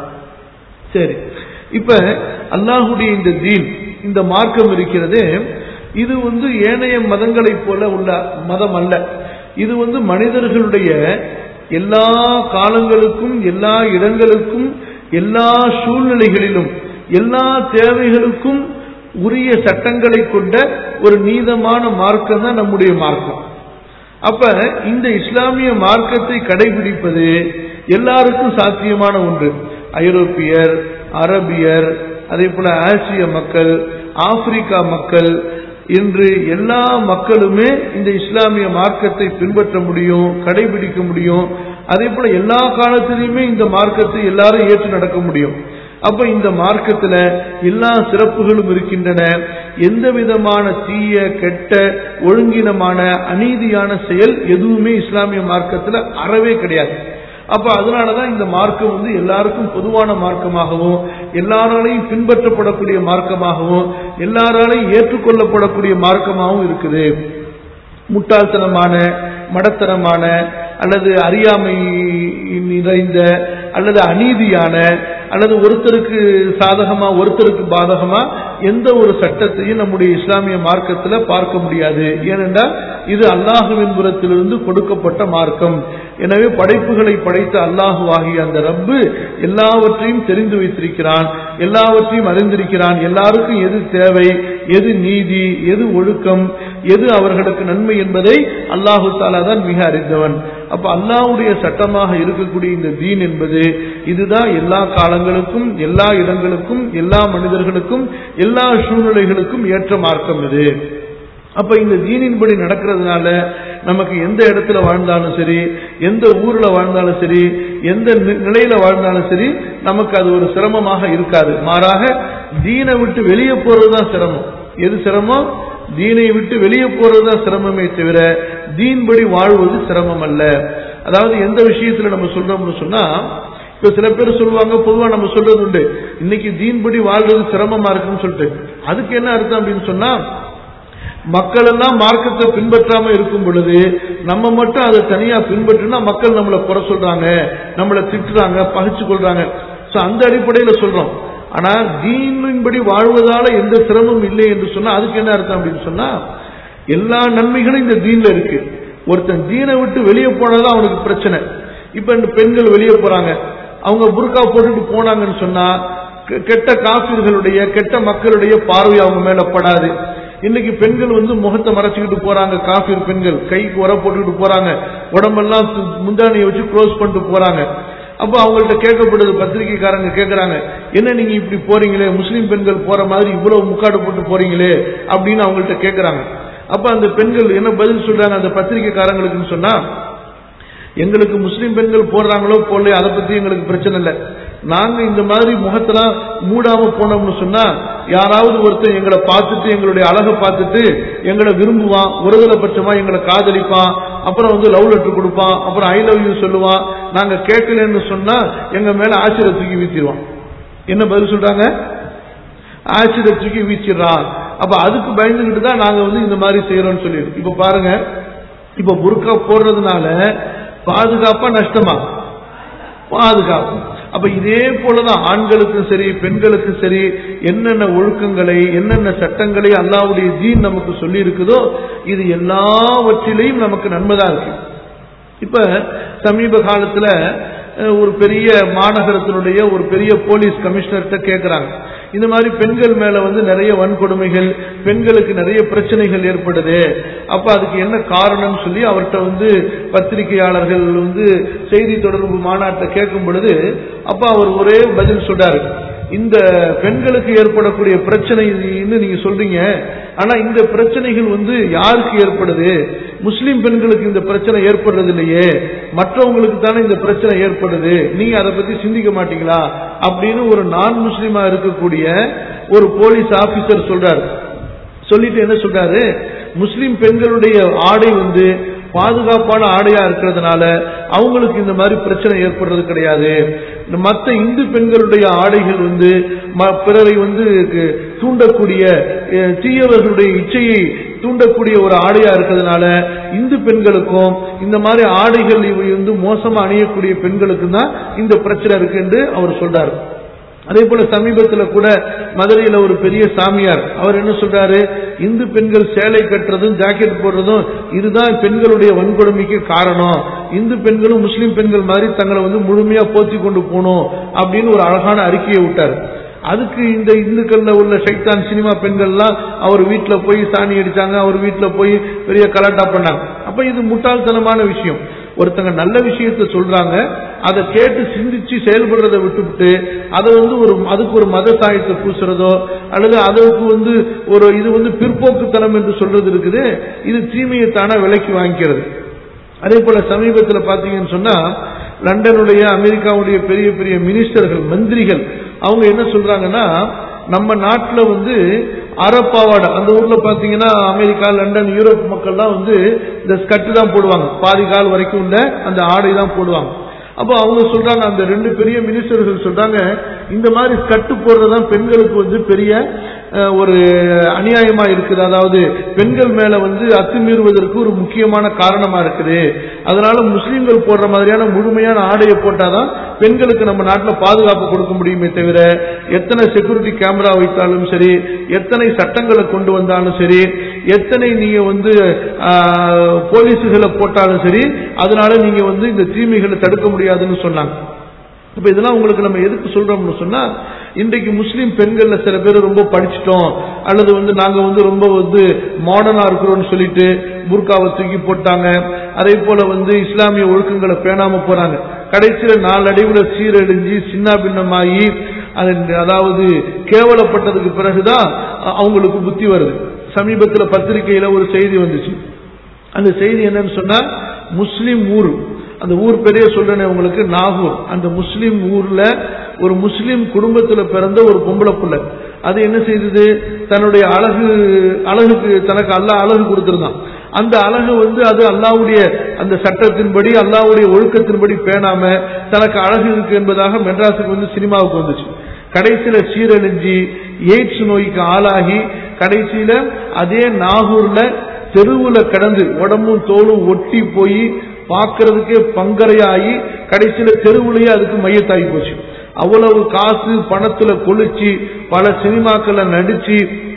சரி இப்ப அல்லாஹுடைய இந்த தீன் இந்த மார்க்கம் இருக்கிறது இது வந்து ஏனைய மதங்களைப் போல உள்ள மதம் அல்ல இது வந்து மனிதர்களுடைய எல்லா காலங்களுக்கும் எல்லா இடங்களுக்கும் எல்லா சூழ்நிலைகளிலும் எல்லா தேவைகளுக்கும் உரிய சட்டங்களை கொண்ட ஒரு நீதமான மார்க்கம் தான் நம்முடைய மார்க்கம் அப்ப இந்த இஸ்லாமிய மார்க்கத்தை கடைபிடிப்பது எல்லாருக்கும் சாத்தியமான ஒன்று ஐரோப்பியர் அரபியர் அதே போல ஆசிய மக்கள் ஆப்பிரிக்கா மக்கள் இன்று எல்லா மக்களுமே இந்த இஸ்லாமிய மார்க்கத்தை பின்பற்ற முடியும் கடைபிடிக்க முடியும் அதே போல எல்லா காலத்திலையுமே இந்த மார்க்கத்தை எல்லாரும் ஏற்று நடக்க முடியும் அப்ப இந்த மார்க்கத்துல எல்லா சிறப்புகளும் இருக்கின்றன எந்த விதமான தீய கெட்ட ஒழுங்கினமான அநீதியான செயல் எதுவுமே இஸ்லாமிய மார்க்கத்துல அறவே கிடையாது அப்ப அதனாலதான் இந்த மார்க்கம் வந்து எல்லாருக்கும் பொதுவான மார்க்கமாகவும் எல்லாராலையும் பின்பற்றப்படக்கூடிய மார்க்கமாகவும் எல்லாராலையும் ஏற்றுக்கொள்ளப்படக்கூடிய மார்க்கமாகவும் இருக்குது முட்டாள்தனமான மடத்தனமான அல்லது அறியாமை நிறைந்த அல்லது அநீதியான அல்லது ஒருத்தருக்கு சாதகமா ஒருத்தருக்கு பாதகமா எந்த ஒரு சட்டத்தையும் நம்முடைய இஸ்லாமிய மார்க்கத்துல பார்க்க முடியாது ஏனென்றால் இது அல்லாஹுவின் புறத்திலிருந்து கொடுக்கப்பட்ட மார்க்கம் எனவே படைப்புகளை படைத்த அல்லாஹுவாகிய அந்த ரப்பு எல்லாவற்றையும் தெரிந்து வைத்திருக்கிறான் எல்லாவற்றையும் அறிந்திருக்கிறான் எல்லாருக்கும் எது தேவை எது நீதி எது ஒழுக்கம் எது அவர்களுக்கு நன்மை என்பதை அல்லாஹு தாலா தான் மிக அறிந்தவன் அப்ப அல்லாஹ்வுடைய சட்டமாக இருக்கக்கூடிய இந்த தீன் என்பது இதுதான் எல்லா காலங்களுக்கும் எல்லா இடங்களுக்கும் எல்லா மனிதர்களுக்கும் எல்லா சூழ்நிலைகளுக்கும் ஏற்ற மார்க்கம் இது அப்ப இந்த தீனின்படி நடக்கிறதுனால நமக்கு எந்த இடத்துல வாழ்ந்தாலும் சரி எந்த ஊர்ல வாழ்ந்தாலும் சரி எந்த நி- நிலையில வாழ்ந்தாலும் சரி நமக்கு அது ஒரு சிரமமாக இருக்காது மாறாக தீனை விட்டு வெளியே போறதுதான் சிரமம் எது சிரமம் தீனை விட்டு வெளியே போறதுதான் சிரமமே தவிர தீன்படி வாழ்வது சிரமம் அல்ல அதாவது எந்த விஷயத்துல நம்ம சொல்றோம்னு சொன்னா இப்ப சில பேர் சொல்லுவாங்க பொதுவா நம்ம சொல்றது உண்டு இன்னைக்கு தீன்படி வாழ்றது சிரமமா இருக்குன்னு சொல்லிட்டு அதுக்கு என்ன அர்த்தம் அப்படின்னு சொன்னா மக்கள் எல்லாம் மார்க்கத்தை பின்பற்றாம இருக்கும் பொழுது நம்ம மட்டும் அதை தனியா பின்பற்றினா மக்கள் நம்மளை குறை சொல்றாங்க நம்மளை திட்டுறாங்க பகிச்சு கொள்றாங்க சோ அந்த அடிப்படையில சொல்றோம் ஆனா தீனின்படி வாழ்வதால எந்த சிரமமும் இல்லை என்று சொன்னா அதுக்கு என்ன அர்த்தம் அப்படின்னு சொன்னா எல்லா நன்மைகளும் இந்த தீன்ல இருக்கு ஒருத்தன் தீனை விட்டு வெளியே போனதான் அவனுக்கு பிரச்சனை இப்ப இந்த பெண்கள் வெளியே போறாங்க அவங்க புர்கா போட்டுட்டு போனாங்கன்னு சொன்னா கெ- கெட்ட காப்பீர்களுடைய கெட்ட மக்களுடைய பார்வை அவங்க மேல படாது இன்னைக்கு பெண்கள் வந்து முகத்தை மறைச்சுக்கிட்டு போறாங்க காஃபீர் பெண்கள் கைக்கு உர போட்டுக்கிட்டு போறாங்க உடம்பெல்லாம் து- முந்தானியை வச்சு க்ளோஸ் பண்ணிட்டு போறாங்க அப்ப அவங்கள்ட்ட கேட்கப்படுது பத்திரிகைக்காரங்க கேட்கறாங்க என்ன நீங்க இப்படி போறீங்களே முஸ்லீம் பெண்கள் போற மாதிரி இவ்வளவு முக்காடு போட்டு போறீங்களே அப்படின்னு அவங்கள்ட்ட கேட்கறாங்க அப்ப அந்த பெண்கள் என்ன பதில் சொல்றாங்க அந்த பத்திரிகைக்காரங்களுக்குன்னு சொன்னா எங்களுக்கு முஸ்லிம் பெண்கள் போடுறாங்களோ போடலையோ அதை பத்தி எங்களுக்கு பிரச்சனை இல்லை நாங்க இந்த மாதிரி முகத்தெல்லாம் மூடாம போனோம்னு சொன்னா யாராவது ஒருத்தன் எங்களை பார்த்துட்டு எங்களுடைய அழகை பார்த்துட்டு எங்களை விரும்புவான் ஒருதலை பட்சமா எங்களை காதலிப்பான் அப்புறம் வந்து லவ் லெட்டர் கொடுப்பான் அப்புறம் ஐ லவ் யூ சொல்லுவான் நாங்க கேட்கலன்னு சொன்னா எங்க மேல ஆசிரியர் தூக்கி வீசிடுவான் என்ன பதில் சொல்றாங்க ஆசிட தூக்கி வீச்சிடுறான் அப்ப அதுக்கு பயந்துகிட்டு தான் நாங்க வந்து இந்த மாதிரி செய்யறோம்னு சொல்லிட்டு இப்ப பாருங்க இப்ப புர்கா போடுறதுனால பாதுகாப்பா நஷ்டமா பாதுகாப்பு அப்ப இதே போலதான் ஆண்களுக்கும் சரி பெண்களுக்கும் சரி என்னென்ன ஒழுக்கங்களை என்னென்ன சட்டங்களை அல்லாவுடைய தீன் நமக்கு சொல்லி இருக்குதோ இது எல்லாவற்றிலையும் நமக்கு நன்மைதான் இருக்கு இப்ப சமீப காலத்துல அஹ், ஒரு பெரிய மாநகரத்தினுடைய ஒரு பெரிய போலீஸ் கமிஷனர்கிட்ட கேட்கிறாங்க இந்த மாதிரி பெண்கள் மேல வந்து நிறைய வன்கொடுமைகள் பெண்களுக்கு நிறைய பிரச்சனைகள் ஏற்படுது அப்ப அதுக்கு என்ன காரணம்னு சொல்லி அவர்கிட்ட வந்து பத்திரிகையாளர்கள் வந்து செய்தி தொடர்பு மாநாட்டை கேட்கும் பொழுது அப்ப அவர் ஒரே பதில் சொல்றாரு இந்த பெண்களுக்கு ஏற்படக்கூடிய பிரச்சனைன்னு நீங்க சொல்றீங்க ஆனா இந்த பிரச்சனைகள் வந்து யாருக்கு ஏற்படுது முஸ்லிம் பெண்களுக்கு இந்த பிரச்சனை ஏற்படுறது இல்லையே மற்றவங்களுக்கு தானே இந்த பிரச்சனை ஏற்படுது நீங்க அதை பத்தி சிந்திக்க மாட்டீங்களா அப்படின்னு ஒரு நான் முஸ்லிமா இருக்கக்கூடிய ஒரு போலீஸ் ஆபீசர் சொல்றாரு சொல்லிட்டு என்ன சொல்றாரு முஸ்லிம் பெண்களுடைய ஆடை வந்து பாதுகாப்பான ஆடையா இருக்கிறதுனால அவங்களுக்கு இந்த மாதிரி பிரச்சனை ஏற்படுறது கிடையாது மற்ற இந்து பெண்களுடைய ஆடைகள் வந்து ம- பிறரை வந்து கு- தூண்டக்கூடிய அஹ், தீயவர்களுடைய இச்சையை தூண்டக்கூடிய ஒரு ஆடையா இருக்கிறதுனால இந்து பெண்களுக்கும் இந்த மாதிரி ஆடைகள் இவை வந்து மோசமா அணியக்கூடிய பெண்களுக்கும் தான் இந்த பிரச்சனை இருக்கு என்று அவர் சொல்றாரு அதே போல சமீபத்துல கூட மதுரையில ஒரு பெரிய சாமியார் அவர் என்ன சொல்றாரு இந்து பெண்கள் சேலை கட்டுறதும் ஜாக்கெட் போடுறதும் இதுதான் பெண்களுடைய வன்கொடுமைக்கு காரணம் இந்து பெண்களும் முஸ்லிம் பெண்கள் மாதிரி தங்களை வந்து முழுமையா போத்தி கொண்டு போகணும் அப்படின்னு ஒரு அழகான அறிக்கையை விட்டார் அதுக்கு இந்த இந்துக்கள்ல உள்ள சைத்தான் சினிமா பெண்கள்லாம் அவர் வீட்டுல போய் சாணி அடிச்சாங்க அவர் வீட்டுல போய் பெரிய கலாட்டா பண்ணாங்க அப்ப இது முட்டாள்தனமான விஷயம் ஒருத்தங்க நல்ல விஷயத்த சொல்றாங்க அதை கேட்டு சிந்திச்சு செயல்படுறதை விட்டுவிட்டு அதை வந்து ஒரு அதுக்கு ஒரு மத சாயத்தை பூசுறதோ அல்லது அதுக்கு வந்து ஒரு இது வந்து பிற்போக்குத்தனம் என்று சொல்றது இருக்குது இது தீமையை தானா விலைக்கு வாங்கிக்கிறது அதே போல சமீபத்தில் பாத்தீங்கன்னு சொன்னா லண்டனுடைய அமெரிக்காவுடைய பெரிய பெரிய மினிஸ்டர்கள் மந்திரிகள் அவங்க என்ன சொல்றாங்கன்னா நம்ம நாட்டுல வந்து அறப்பாவாடை அந்த ஊர்ல பாத்தீங்கன்னா அமெரிக்கா லண்டன் யூரோப் மக்கள்லாம் வந்து இந்த ஸ்கட்டு தான் போடுவாங்க பாதி கால் வரைக்கும் உள்ள அந்த ஆடை தான் போடுவாங்க அப்போ அவங்க சொல்றாங்க அந்த ரெண்டு பெரிய மினிஸ்டர்கள் சொல்றாங்க இந்த மாதிரி ஸ்கட்டு போடுறதுதான் பெண்களுக்கு வந்து பெரிய அஹ், ஒரு அநியாயமா இருக்குது அதாவது பெண்கள் மேல வந்து அத்துமீறுவதற்கு ஒரு முக்கியமான காரணமா இருக்குது அதனால முஸ்லீம்கள் போடுற மாதிரியான முழுமையான ஆடையை போட்டாதான் பெண்களுக்கு நம்ம நாட்டில் பாதுகாப்பு கொடுக்க முடியுமே தவிர எத்தனை செக்யூரிட்டி கேமரா வைத்தாலும் சரி எத்தனை சட்டங்களை கொண்டு வந்தாலும் சரி எத்தனை நீங்க வந்து ஆஹ், போலீஸுகளை போட்டாலும் சரி அதனால நீங்க வந்து இந்த தீமைகளை தடுக்க முடியாதுன்னு சொன்னாங்க இப்ப இதெல்லாம் உங்களுக்கு நம்ம எதுக்கு சொல்றோம்னு சொன்னா இன்றைக்கு முஸ்லீம் பெண்கள்ல சில பேர் ரொம்ப படிச்சிட்டோம் அல்லது வந்து நாங்க வந்து ரொம்ப வந்து மாடர்னா இருக்கிறோம்னு சொல்லிட்டு புர்காவை தூக்கி போட்டாங்க அதே போல வந்து இஸ்லாமிய ஒழுக்கங்களை பேணாம போறாங்க கடைசியில நாளடைவுல சீரழிஞ்சு சின்ன பின்னமாகி அது அதாவது கேவலப்பட்டதுக்கு பிறகுதான் அ- அவங்களுக்கு புத்தி வருது சமீபத்துல பத்திரிகையில ஒரு செய்தி வந்துச்சு அந்த செய்தி என்னன்னு சொன்னா முஸ்லிம் ஊர் அந்த ஊர் பெரிய சொல்றேனே உங்களுக்கு நாகூர் அந்த முஸ்லிம் ஊர்ல ஒரு முஸ்லிம் குடும்பத்துல பிறந்த ஒரு பொம்பளை புள்ள அது என்ன செய்தது தன்னுடைய அழகு அழகுக்கு தனக்கு அல்லாஹ் அழகு கொடுத்திருந்தான் அந்த அழகு வந்து அது அல்லாவுடைய அந்த சட்டத்தின்படி அல்லாவுடைய ஒழுக்கத்தின்படி பேணாம தனக்கு அழகு இருக்கு என்பதாக மெட்ராஸுக்கு வந்து சினிமாவுக்கு வந்துச்சு கடைசியில சீரழிஞ்சி எய்ட்ஸ் நோய்க்கு ஆளாகி கடைசியில அதே நாகூர்ல தெருவுல கடந்து உடம்பும் தோலும் ஒட்டி போய் பார்க்கறதுக்கே பங்கரையாகி கடைசியில தெருவுலயே அதுக்கு மையத்தாகி போச்சு அவ்வளவு காசு பணத்துல கொளிச்சு பல சினிமாக்கள்ல நடிச்சு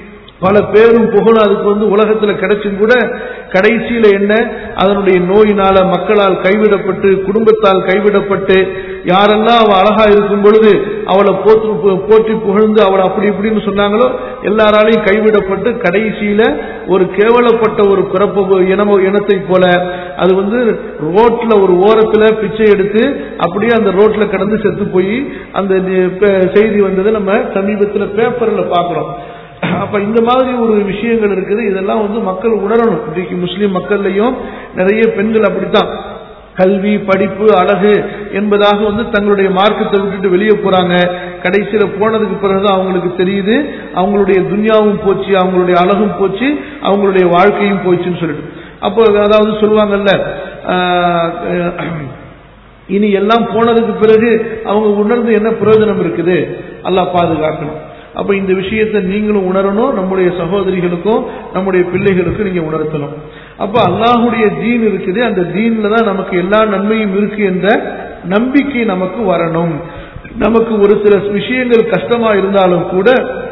பல பேரும் புகழும் அதுக்கு வந்து உலகத்துல கிடைச்சும் கூட கடைசியில என்ன அதனுடைய நோயினால மக்களால் கைவிடப்பட்டு குடும்பத்தால் கைவிடப்பட்டு யாரெல்லாம் அவ அழகா இருக்கும் பொழுது அவளை போற்று பு- போற்றி புகழ்ந்து அவளை அப்படி இப்படின்னு சொன்னாங்களோ எல்லாராலையும் கைவிடப்பட்டு கடைசியில ஒரு கேவலப்பட்ட ஒரு பிறப்பு இனமோ இனத்தை போல அது வந்து ரோட்ல ஒரு ஓரத்துல பிச்சை எடுத்து அப்படியே அந்த ரோட்ல கடந்து செத்து போய் அந்த நி- பே- செய்தி வந்ததை நம்ம சமீபத்துல பேப்பர்ல பாக்குறோம் அப்ப இந்த மாதிரி ஒரு விஷயங்கள் இருக்குது இதெல்லாம் வந்து மக்கள் உணரணும் இன்றைக்கு முஸ்லிம் மக்கள்லயும் நிறைய பெண்கள் அப்படித்தான் கல்வி படிப்பு அழகு என்பதாக வந்து தங்களுடைய மார்க்கத்தை விட்டுட்டு வெளியே போறாங்க கடைசியில போனதுக்கு பிறகுதான் அவங்களுக்கு தெரியுது அவங்களுடைய துன்யாவும் போச்சு அவங்களுடைய அழகும் போச்சு அவங்களுடைய வாழ்க்கையும் போச்சுன்னு சொல்லிட்டு அப்போ அதாவது சொல்லுவாங்கல்ல ஆஹ், இனி எல்லாம் போனதுக்கு பிறகு அவங்க உணர்ந்து என்ன பிரயோஜனம் இருக்குது அல்லாஹ் பாதுகாக்கணும் அப்ப இந்த விஷயத்தை நீங்களும் உணரணும் நம்முடைய சகோதரிகளுக்கும் நம்முடைய பிள்ளைகளுக்கும் நீங்க உணர்த்தணும் அப்ப அல்லாஹுடைய தீன் இருக்குது அந்த தீன்ல தான் நமக்கு எல்லா நன்மையும் இருக்கு என்ற நம்பிக்கை நமக்கு வரணும் நமக்கு ஒரு சில விஷயங்கள் கஷ்டமா இருந்தாலும் கூட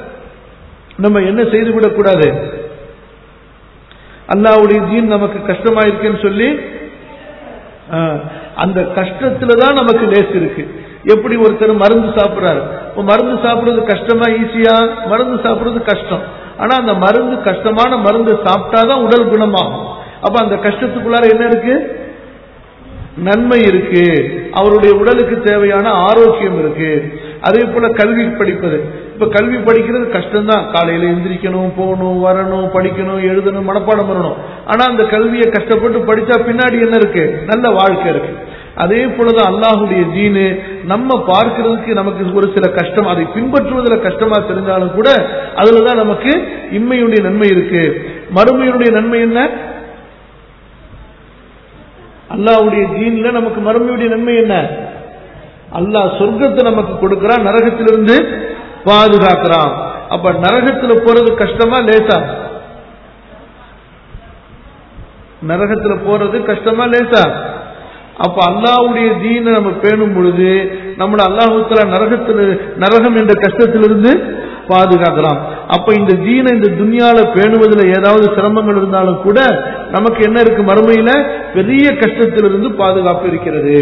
நம்ம என்ன செய்து விடக்கூடாது அல்லாஹ்வுடைய தீன் நமக்கு கஷ்டமா இருக்குன்னு சொல்லி ஆஹ், அந்த கஷ்டத்துல தான் நமக்கு லேஸ் இருக்கு எப்படி ஒருத்தர் மருந்து சாப்பிடுறாரு இப்ப மருந்து சாப்பிடுறது கஷ்டமா ஈஸியா மருந்து சாப்பிடுறது கஷ்டம் ஆனா அந்த மருந்து கஷ்டமான மருந்து சாப்பிட்டாதான் உடல் குணமாகும் அப்ப அந்த கஷ்டத்துக்குள்ளார என்ன இருக்கு நன்மை இருக்கு அவருடைய உடலுக்கு தேவையான ஆரோக்கியம் இருக்கு அதே போல கல்வி படிப்பது இப்ப கல்வி படிக்கிறது கஷ்டம்தான் காலையில எந்திரிக்கணும் போகணும் வரணும் படிக்கணும் எழுதணும் மனப்பாடம் பண்ணணும் ஆனா அந்த கல்வியை கஷ்டப்பட்டு படிச்சா பின்னாடி என்ன இருக்கு நல்ல வாழ்க்கை இருக்கு அதே போலதான் அல்லாஹுடைய ஜீனு நம்ம பார்க்கிறதுக்கு நமக்கு ஒரு சில கஷ்டம் அதை பின்பற்றுவதில் கஷ்டமா தெரிஞ்சாலும் கூட அதுலதான் நமக்கு இம்மையுடைய நன்மை இருக்கு மறுமையுடைய நன்மை என்ன அல்லாஹ்வுடைய தீன்ல நமக்கு மறுமையுடைய நன்மை என்ன அல்லாஹ் சொர்க்கத்தை நமக்கு கொடுக்கிறான் நரகத்திலிருந்து பாதுகாக்கிறான் அப்ப நரகத்துல போறது கஷ்டமா லேசா நரகத்துல போறது கஷ்டமா லேசா அப்ப அல்லாஹ்வுடைய தீனை நம்ம பேணும் பொழுது நம்மள அல்லாஹுத்தலா நரகத்துல நரகம் என்ற கஷ்டத்திலிருந்து பாதுகாக்கலாம் அப்ப இந்த தீனை இந்த துன்யால பேணுவதில் ஏதாவது சிரமங்கள் இருந்தாலும் கூட நமக்கு என்ன இருக்கு மறுமையில பெரிய கஷ்டத்திலிருந்து பாதுகாப்பு இருக்கிறது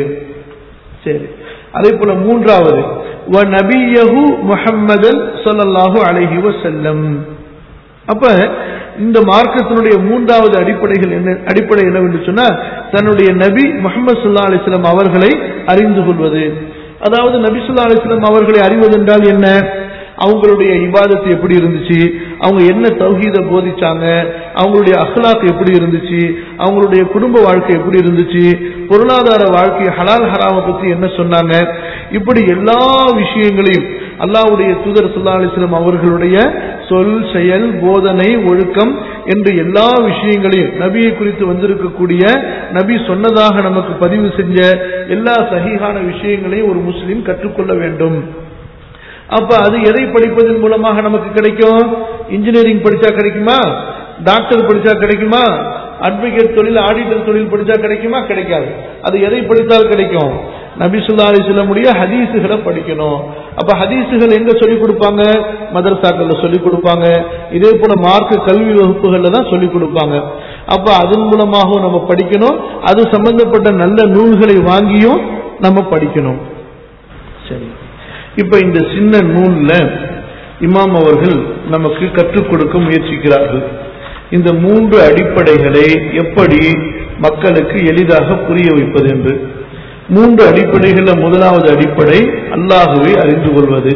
சரி அதே போல மூன்றாவது வ நபியஹு முஹம்மதன் ஸல்லல்லாஹு அலைஹி வஸல்லம் அப்ப இந்த மார்க்கத்தினுடைய மூன்றாவது அடிப்படைகள் என்ன அடிப்படை என்னவென்று சொன்னா தன்னுடைய நபி முகமது சுல்லா அலிஸ்லாம் அவர்களை அறிந்து கொள்வது அதாவது நபி சுல்லா அலிஸ்லாம் அவர்களை அறிவது என்றால் என்ன அவங்களுடைய இபாதத்து எப்படி இருந்துச்சு அவங்க என்ன தௌஹீத போதிச்சாங்க அவங்களுடைய அஹ்லாக் எப்படி இருந்துச்சு அவங்களுடைய குடும்ப வாழ்க்கை எப்படி இருந்துச்சு பொருளாதார வாழ்க்கை ஹலால் ஹராம பத்தி என்ன சொன்னாங்க இப்படி எல்லா விஷயங்களையும் அல்லாஹ்வுடைய தூதர் சுல்லா அலிஸ்லாம் அவர்களுடைய சொல் செயல் போதனை ஒழுக்கம் என்று எல்லா விஷயங்களையும் நபியை குறித்து வந்திருக்கக்கூடிய நபி சொன்னதாக நமக்கு பதிவு செஞ்ச எல்லா சகிகான விஷயங்களையும் ஒரு முஸ்லீம் கற்றுக்கொள்ள வேண்டும் அப்ப அது எதை படிப்பதன் மூலமாக நமக்கு கிடைக்கும் இன்ஜினியரிங் படிச்சா கிடைக்குமா டாக்டர் படிச்சா கிடைக்குமா அட்வொகேட் தொழில் ஆடிட்டர் தொழில் படிச்சா கிடைக்குமா கிடைக்காது அது எதை படித்தால் கிடைக்கும் நபிசுல்லா அலிஸ்லமுடைய ஹதீஸுகளை படிக்கணும் அப்ப ஹதீஸுகள் எங்க சொல்லிக் கொடுப்பாங்க மதரசாக்கள்ல சொல்லிக் கொடுப்பாங்க இதே போல மார்க்க கல்வி வகுப்புகள்ல தான் சொல்லிக் கொடுப்பாங்க அப்ப அதன் மூலமாகவும் நம்ம படிக்கணும் அது சம்பந்தப்பட்ட நல்ல நூல்களை வாங்கியும் நம்ம படிக்கணும் சரி இப்ப இந்த சின்ன நூல்ல இமாம் அவர்கள் நமக்கு கற்றுக் கொடுக்க முயற்சிக்கிறார்கள் இந்த மூன்று அடிப்படைகளை எப்படி மக்களுக்கு எளிதாக புரிய வைப்பது என்று மூன்று அடிப்படைகள்ல முதலாவது அடிப்படை அல்லாஹுவை அறிந்து கொள்வது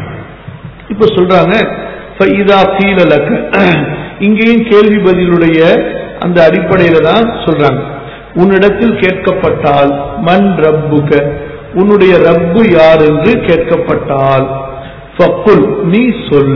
இப்ப சொல்றாங்க "ஃபஇதா கீல லக்க." இங்கேயும் கேள்வி பதிலுடைய அந்த அடிப்படையில தான் சொல்றாங்க உன்னிடத்தில் கேட்கப்பட்டால் மண் ரப்புக உன்னுடைய ரப்பு யார் என்று கேட்கப்பட்டால் ஃபக்குல் நீ சொல்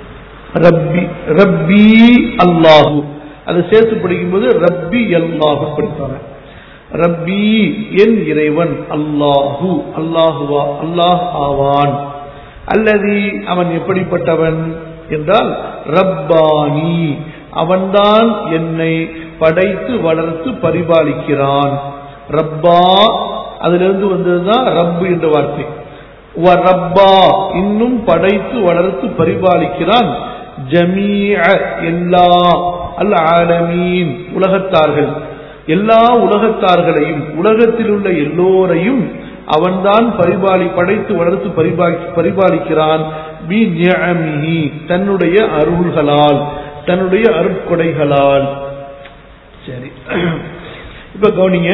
ரப்பி ரப்பி அல்லாஹு அதை சேர்த்து படிக்கும்போது ரப்பி அல்லாஹு படிப்பாங்க ரப்பி என் இறைவன் அல்லாஹு அல்லாஹுவா அல்லாஹ் ஆவான் அல்லது அவன் எப்படிப்பட்டவன் என்றால் ரப்பானி அவன்தான் என்னை படைத்து வளர்த்து பரிபாலிக்கிறான் ரப்பா அதிலிருந்து வந்ததுதான் ரப்பு என்ற வார்த்தை வ ரப்பா இன்னும் படைத்து வளர்த்து பரிபாலிக்கிறான் ஜமீஅ எல்லா அல் ஆலமீன் உலகத்தார்கள் எல்லா உலகத்தார்களையும் உலகத்தில் உள்ள எல்லோரையும் அவன்தான் பரிபாலி படைத்து வளர்த்து பரிபாலி பரிபாலிக்கிறான் பி நிஅமிஹி தன்னுடைய அருள்களால் தன்னுடைய அருட்கொடைகளால் சரி இப்ப கவனிங்க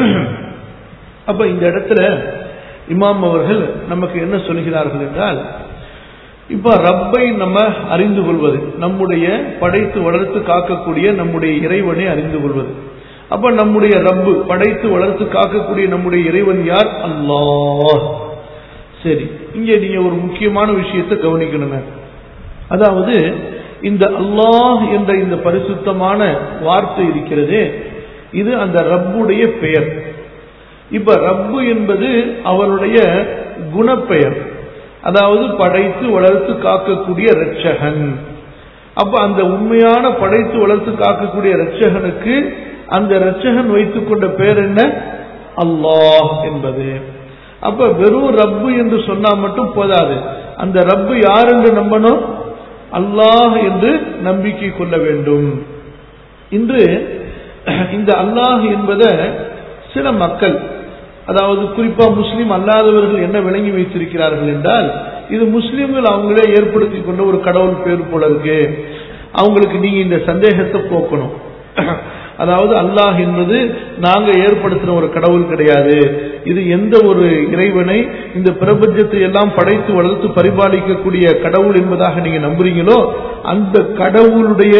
அப்ப இந்த இடத்துல இமாம் அவர்கள் நமக்கு என்ன சொல்கிறார்கள் என்றால் இப்ப ரப்பை நம்ம அறிந்து கொள்வது நம்முடைய படைத்து வளர்த்து காக்கக்கூடிய நம்முடைய இறைவனை அறிந்து கொள்வது அப்ப நம்முடைய ரப்பு படைத்து வளர்த்து காக்கக்கூடிய நம்முடைய இறைவன் யார் அல்லாஹ் சரி இங்க நீங்க ஒரு முக்கியமான விஷயத்தை கவனிக்கணுங்க அதாவது இந்த அல்லாஹ் என்ற இந்த பரிசுத்தமான வார்த்தை இருக்கிறது இது அந்த ரப்புடைய பெயர் இப்ப ரப்பு என்பது அவருடைய குணப்பெயர் அதாவது படைத்து வளர்த்து காக்கக்கூடிய ரட்சகன் அப்ப அந்த உண்மையான படைத்து வளர்த்து காக்கக்கூடிய ரட்சகனுக்கு அந்த ரட்சகன் வைத்துக் கொண்ட பெயர் என்ன அல்லாஹ் என்பது அப்ப வெறும் ரப்பு என்று சொன்னா மட்டும் போதாது அந்த ரப்பு யார் என்று நம்பணும் அல்லாஹ் என்று நம்பிக்கை கொள்ள வேண்டும் இன்று இந்த அல்லாஹ் என்பதை சில மக்கள் அதாவது குறிப்பா முஸ்லிம் அல்லாதவர்கள் என்ன விளங்கி வைத்திருக்கிறார்கள் என்றால் இது முஸ்லிம்கள் அவங்களே ஏற்படுத்தி கொண்ட ஒரு கடவுள் பேர் போல இருக்கு அவங்களுக்கு நீங்க இந்த சந்தேகத்தை போக்கணும் அதாவது அல்லாஹ் என்பது நாங்க ஏற்படுத்தின ஒரு கடவுள் கிடையாது இது எந்த ஒரு இறைவனை இந்த பிரபஞ்சத்தை எல்லாம் படைத்து வளர்த்து பரிபாலிக்கக்கூடிய கடவுள் என்பதாக நீங்க நம்புறீங்களோ அந்த கடவுளுடைய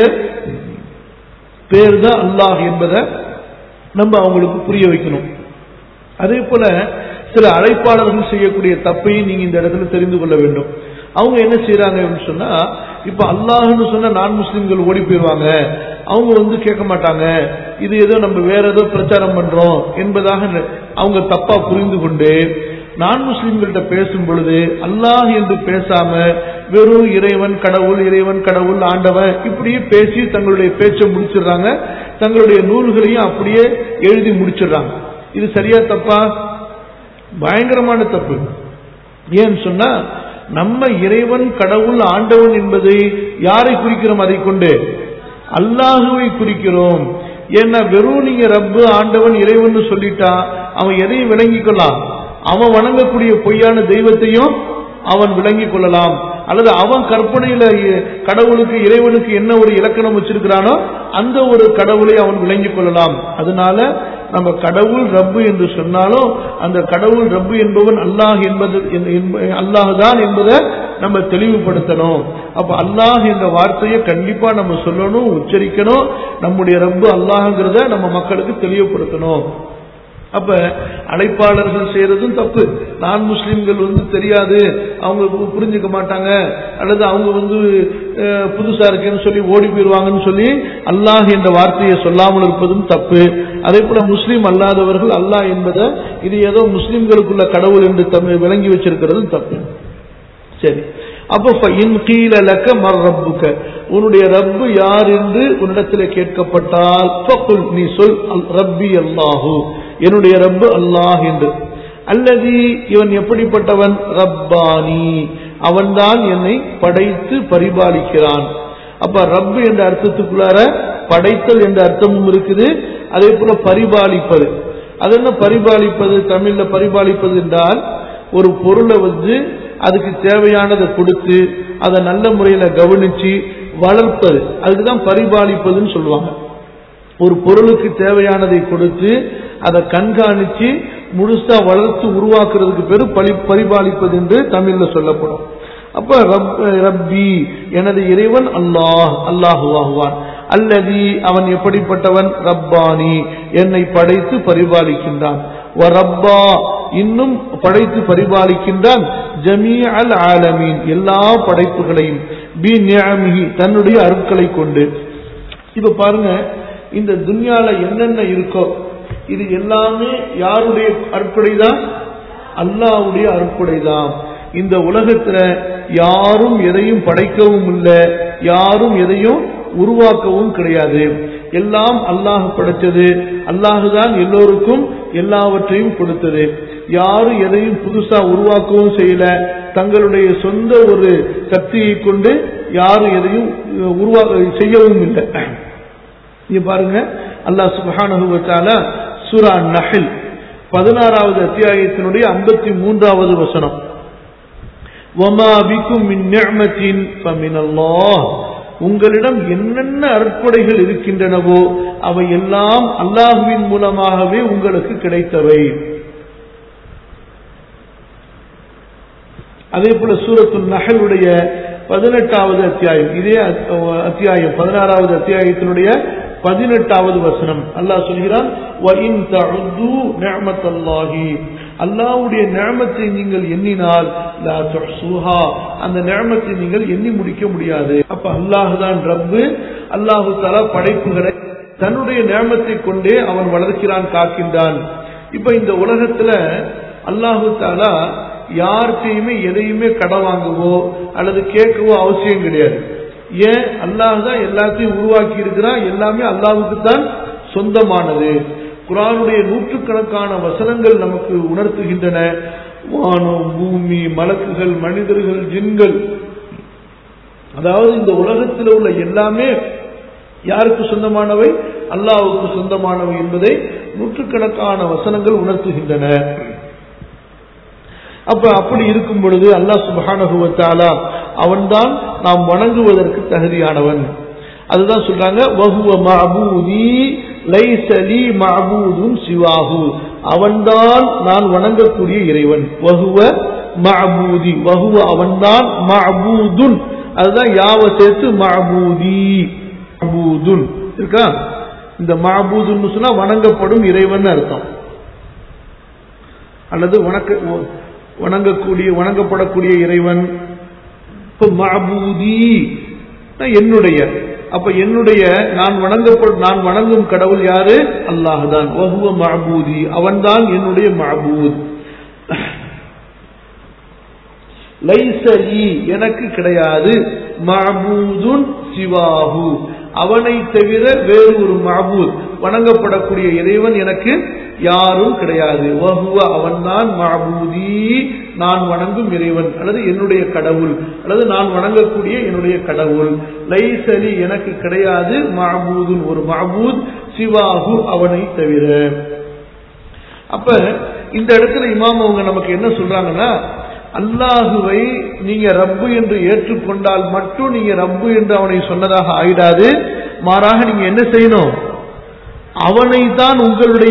பேர் தான் அல்லாஹ் என்பதை நம்ம அவங்களுக்கு புரிய வைக்கணும் அதே போல சில அழைப்பாளர்கள் செய்யக்கூடிய தப்பையும் நீங்க இந்த இடத்துல தெரிந்து கொள்ள வேண்டும் அவங்க என்ன செய்யறாங்க அப்படின்னு சொன்னா இப்ப அல்லாஹ்னு சொன்னா நான் முஸ்லிம்கள் ஓடி போயிருவாங்க அவங்க வந்து கேட்க மாட்டாங்க இது ஏதோ நம்ம வேற ஏதோ பிரச்சாரம் பண்றோம் என்பதாக அவங்க தப்பா புரிந்து கொண்டு நான் முஸ்லிம்கள்ட்ட பேசும் பொழுது அல்லாஹ் என்று பேசாம வெறும் இறைவன் கடவுள் இறைவன் கடவுள் ஆண்டவன் இப்படியே பேசி தங்களுடைய பேச்சை முடிச்சிடுறாங்க தங்களுடைய நூல்களையும் அப்படியே எழுதி முடிச்சிடுறாங்க இது சரியா தப்பா பயங்கரமான தப்பு ஏன்னு சொன்னா நம்ம இறைவன் கடவுள் ஆண்டவன் என்பதை யாரை குறிக்கிறோம் அதை கொண்டு அல்லாஹுவை குறிக்கிறோம் ஏன்னா வெறும் நீங்க ரப்பு ஆண்டவன் இறைவன் சொல்லிட்டா அவன் எதையும் விளங்கிக்கலாம் அவன் வணங்கக்கூடிய பொய்யான தெய்வத்தையும் அவன் விளங்கிக் கொள்ளலாம் அல்லது அவன் கற்பனையில கடவுளுக்கு இறைவனுக்கு என்ன ஒரு இலக்கணம் வச்சிருக்கிறானோ அந்த ஒரு கடவுளை அவன் விளங்கிக் கொள்ளலாம் அதனால நம்ம கடவுள் ரப்பு என்று சொன்னாலும் அந்த கடவுள் ரப்பு என்பவன் அல்லாஹ் என்பது அல்லாஹ் தான் என்பதை நம்ம தெளிவுபடுத்தணும் அப்ப அல்லாஹ் என்ற வார்த்தையை கண்டிப்பா நம்ம சொல்லணும் உச்சரிக்கணும் நம்முடைய ரப்பு அல்லாஹ்ங்கிறத நம்ம மக்களுக்கு தெளிவுபடுத்தணும் அப்ப அழைப்பாளர்கள் செய்யறதும் தப்பு நான் முஸ்லிம்கள் வந்து தெரியாது அவங்க புரிஞ்சுக்க மாட்டாங்க அல்லது அவங்க வந்து புதுசா இருக்குன்னு சொல்லி ஓடி போயிருவாங்கன்னு சொல்லி அல்லாஹ் என்ற வார்த்தையை சொல்லாமல் இருப்பதும் தப்பு அதே போல முஸ்லீம் அல்லாதவர்கள் அல்லாஹ் என்பதை இது ஏதோ முஸ்லிம்களுக்குள்ள கடவுள் என்று தமிழ் விளங்கி வச்சிருக்கிறதும் தப்பு சரி அப்ப கீழலக்க மர் ரப்புக்க உன்னுடைய ரப்பு யார் என்று உன்னிடத்தில் கேட்கப்பட்டால் நீ சொல் ரப்பி அல்லாஹு என்னுடைய ரப்பு அல்லாஹ் என்று அல்லது இவன் எப்படிப்பட்டவன் ரப்பானி அவன்தான் என்னை படைத்து பரிபாலிக்கிறான் அப்ப ரப்பு என்ற அர்த்தத்துக்குள்ளார படைத்தல் என்ற அர்த்தமும் இருக்குது அதே போல பரிபாலிப்பது அது என்ன பரிபாலிப்பது தமிழ்ல பரிபாலிப்பது என்றால் ஒரு பொருளை வந்து அதுக்கு தேவையானதை கொடுத்து அதை நல்ல முறையில கவனிச்சு வளர்ப்பது அதுக்குதான் பரிபாலிப்பதுன்னு சொல்லுவாங்க ஒரு பொருளுக்கு தேவையானதை கொடுத்து அதை கண்காணிச்சு முழுசா வளர்த்து உருவாக்குறதுக்கு பேரு பரி பரிபாலிப்பது என்று தமிழ்ல சொல்லப்படும் அப்ப ரப்பி எனது இறைவன் அல்லாஹ் அல்லாஹுவாகுவான் அல்லதி அவன் எப்படிப்பட்டவன் ரப்பானி என்னை படைத்து பரிபாலிக்கின்றான் ரப்பா இன்னும் படைத்து பரிபாலிக்கின்றான் ஜமீ அல் ஆலமீன் எல்லா படைப்புகளையும் பி நியமிஹி தன்னுடைய அருட்களை கொண்டு இப்ப பாருங்க இந்த துன்யால என்னென்ன இருக்கோ இது எல்லாமே யாருடைய அற்புடை தான் அல்லாவுடைய அற்புடை தான் இந்த உலகத்துல யாரும் எதையும் படைக்கவும் இல்லை யாரும் எதையும் உருவாக்கவும் கிடையாது எல்லாம் அல்லாஹ் படைத்தது அல்லாஹுதான் எல்லோருக்கும் எல்லாவற்றையும் கொடுத்தது யாரும் எதையும் புதுசா உருவாக்கவும் செய்யல தங்களுடைய சொந்த ஒரு சக்தியை கொண்டு யாரும் எதையும் உருவா செய்யவும் இல்லை இங்க பாருங்க அல்லாஹ் சுபஹானுவத்தால சுரா நஹில் பதினாறாவது அத்தியாயத்தினுடைய ஐம்பத்தி மூன்றாவது வசனம் وَمَا بِكُم مِّن نِّعْمَةٍ فَمِنَ اللَّهِ உங்களிடம் என்னென்ன அற்புடைகள் இருக்கின்றனவோ அவை எல்லாம் அல்லாஹுவின் மூலமாகவே உங்களுக்கு கிடைத்தவை அதே போல சூரத்து நகலுடைய பதினெட்டாவது அத்தியாயம் இதே அத்தியாயம் பதினாறாவது அத்தியாயத்தினுடைய பதினெட்டாவது வசனம் அல்லாஹ் சொல்கிறான் அல்லாவுடைய நேமத்தை நீங்கள் எண்ணினால் அந்த நேமத்தை நீங்கள் எண்ணி முடிக்க முடியாது அப்ப அல்லாஹுதான் ரப்பு அல்லாஹு தலா படைப்புகளை தன்னுடைய நேமத்தை கொண்டே அவன் வளர்க்கிறான் காக்கின்றான் இப்ப இந்த உலகத்துல அல்லாஹு தாலா யார்கிட்டையுமே எதையுமே கடன் வாங்கவோ அல்லது கேட்கவோ அவசியம் கிடையாது ஏன் அல்லாஹ் தான் எல்லாத்தையும் உருவாக்கி இருக்கிறான் எல்லாமே அல்லாவுக்கு தான் சொந்தமானது குரானுடைய நூற்றுக்கணக்கான வசனங்கள் நமக்கு உணர்த்துகின்றன வானம் பூமி மலக்குகள் மனிதர்கள் ஜின்கள் அதாவது இந்த உலகத்தில் உள்ள எல்லாமே யாருக்கு சொந்தமானவை அல்லாவுக்கு சொந்தமானவை என்பதை நூற்றுக்கணக்கான வசனங்கள் உணர்த்துகின்றன அப்ப அப்படி இருக்கும் பொழுது அல்லாஹ் சுபஹானஹுவத்தாலா அவன்தான் நாம் வணங்குவதற்கு தகுதியானவன் அதுதான் சொல்றாங்க வஹுவ மஅபூதி லைஸ லீ மஅபூதுன் சிவாஹு அவன்தான் நான் வணங்கக்கூடிய இறைவன் வஹுவ மஅபூதி வஹுவ அவன்தான் மஅபூதுன் அதுதான் யாவ சேர்த்து மஅபூதி மஅபூதுன் இருக்கா இந்த மஅபூதுன்னு சொன்னா வணங்கப்படும் இறைவன் அர்த்தம் அல்லது வணக்க வணங்கக்கூடிய வணங்கப்படக்கூடிய இறைவன் இப்ப மஅபூதி என்னுடைய அப்ப என்னுடைய நான் வணங்கப்படும் நான் வணங்கும் கடவுள் யாரு அல்லாஹ் தான் வஹுவ மஅபூதி அவன்தான் என்னுடைய மஅபூத் லைசலி எனக்கு கிடையாது மஅபூதுன் சிவாஹு அவனை தவிர வேறு ஒரு மஅபூத் வணங்கப்படக்கூடிய இறைவன் எனக்கு யாரும் கிடையாது வஹுவ அவன்தான் மஅபூதி நான் வணங்கும் இறைவன் அல்லது என்னுடைய கடவுள் அல்லது நான் வணங்கக்கூடிய என்னுடைய கடவுள் லைசலி எனக்கு கிடையாது மஅபூதுன் ஒரு மஅபூத் சிவாஹு அவனை தவிர அப்ப இந்த இடத்துல இமாம் அவங்க நமக்கு என்ன சொல்றாங்கன்னா அல்லாஹுவை நீங்க ரப்பு என்று ஏற்றுக்கொண்டால் மட்டும் நீங்க ரப்பு என்று அவனை சொன்னதாக ஆயிடாது மாறாக நீங்க என்ன செய்யணும் அவனை தான் உங்களுடைய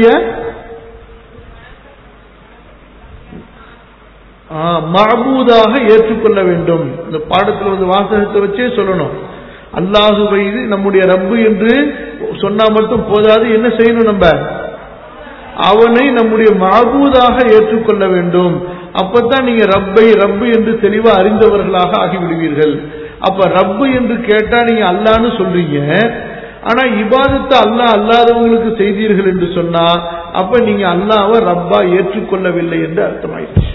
மபூதாக ஏற்றுக்கொள்ள வேண்டும் இந்த பாடத்தில் வந்து வாசகத்தை வச்சே சொல்லணும் அல்லாஹுவை நம்முடைய ரப்பு என்று சொன்னா மட்டும் போதாது என்ன செய்யணும் நம்ம அவனை நம்முடைய மபூதாக ஏற்றுக்கொள்ள வேண்டும் அப்பதான் நீங்க ரப்பை ரப்பு என்று தெளிவா அறிந்தவர்களாக ஆகிவிடுவீர்கள் அப்ப ரப்பு என்று கேட்டா நீங்க அல்லான்னு சொல்றீங்க ஆனா இபாதத்தை அல்லாஹ் அல்லாதவங்களுக்கு செய்தீர்கள் என்று சொன்னா அப்ப நீங்க அல்லாவை ரப்பா ஏற்றுக்கொள்ளவில்லை என்று அர்த்தமாயிடுச்சு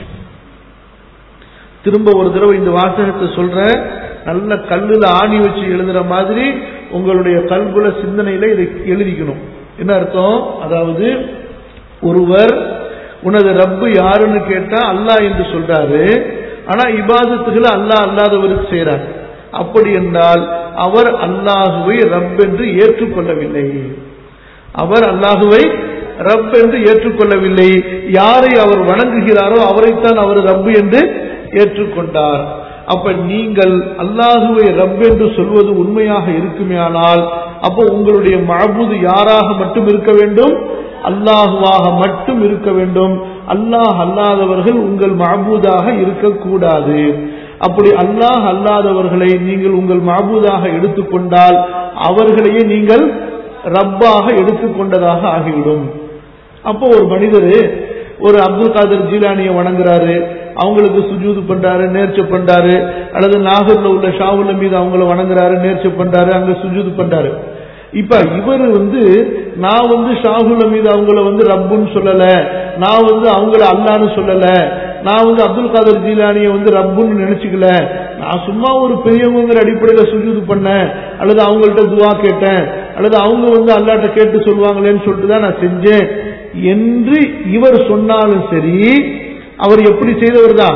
திரும்ப ஒரு தடவை இந்த வாசகத்தை சொல்ற நல்ல கல்லுல ஆணி வச்சு எழுதுற மாதிரி உங்களுடைய கல்குல சிந்தனையில இதை எழுதிக்கணும் என்ன அர்த்தம் அதாவது ஒருவர் உனது ரப்பு யாருன்னு கேட்டா அல்லாஹ் என்று சொல்றாரு ஆனா இபாதத்துகளை அல்லாஹ் அல்லாதவருக்கு செய்யறார் அப்படி என்றால் அவர் அல்லாஹுவை ரப் என்று ஏற்றுக்கொள்ளவில்லை அவர் அல்லாஹுவை ரப் என்று ஏற்றுக்கொள்ளவில்லை யாரை அவர் வணங்குகிறாரோ அவரைத்தான் அவர் ரப்பு என்று ஏற்றுக்கொண்டார் அப்ப நீங்கள் அல்லாஹுவை ரப் என்று சொல்வது உண்மையாக இருக்குமேயானால் அப்போ உங்களுடைய மழபூது யாராக மட்டும் இருக்க வேண்டும் அல்லாஹுவாக மட்டும் இருக்க வேண்டும் அல்லாஹ் அல்லாதவர்கள் உங்கள் மபூதாக இருக்கக்கூடாது அப்படி அல்லாஹ் அல்லாதவர்களை நீங்கள் உங்கள் மபூதாக எடுத்துக்கொண்டால் அவர்களையே நீங்கள் ரப்பாக எடுத்துக்கொண்டதாக ஆகிவிடும் அப்போ ஒரு மனிதர் ஒரு அப்துல் காதர் ஜீலானியை வணங்குறாரு அவங்களுக்கு சுஜூது பண்றாரு நேர்ச்சை பண்றாரு அல்லது நாகூர்ல உள்ள ஷாவுல மீது அவங்கள வணங்குறாரு நேர்ச்சை பண்றாரு அங்க சுஜூது பண்றாரு இப்ப இவர் வந்து நான் வந்து ஷாகுல மீது அவங்கள வந்து ரப்புன்னு சொல்லல நான் வந்து அவங்கள அல்லான்னு சொல்லல நான் வந்து அப்துல் காதர் ஜீலானிய வந்து ரப்புன்னு நினைச்சுக்கல நான் சும்மா ஒரு பெரியவங்கிற அடிப்படையில சுஜூது பண்ணேன் அல்லது அவங்கள்ட்ட துவா கேட்டேன் அல்லது அவங்க வந்து அல்லாட்ட கேட்டு சொல்லுவாங்களேன்னு சொல்லிட்டு தான் நான் செஞ்சேன் என்று இவர் சொன்னாலும் சரி அவர் எப்படி செய்தவர் தான்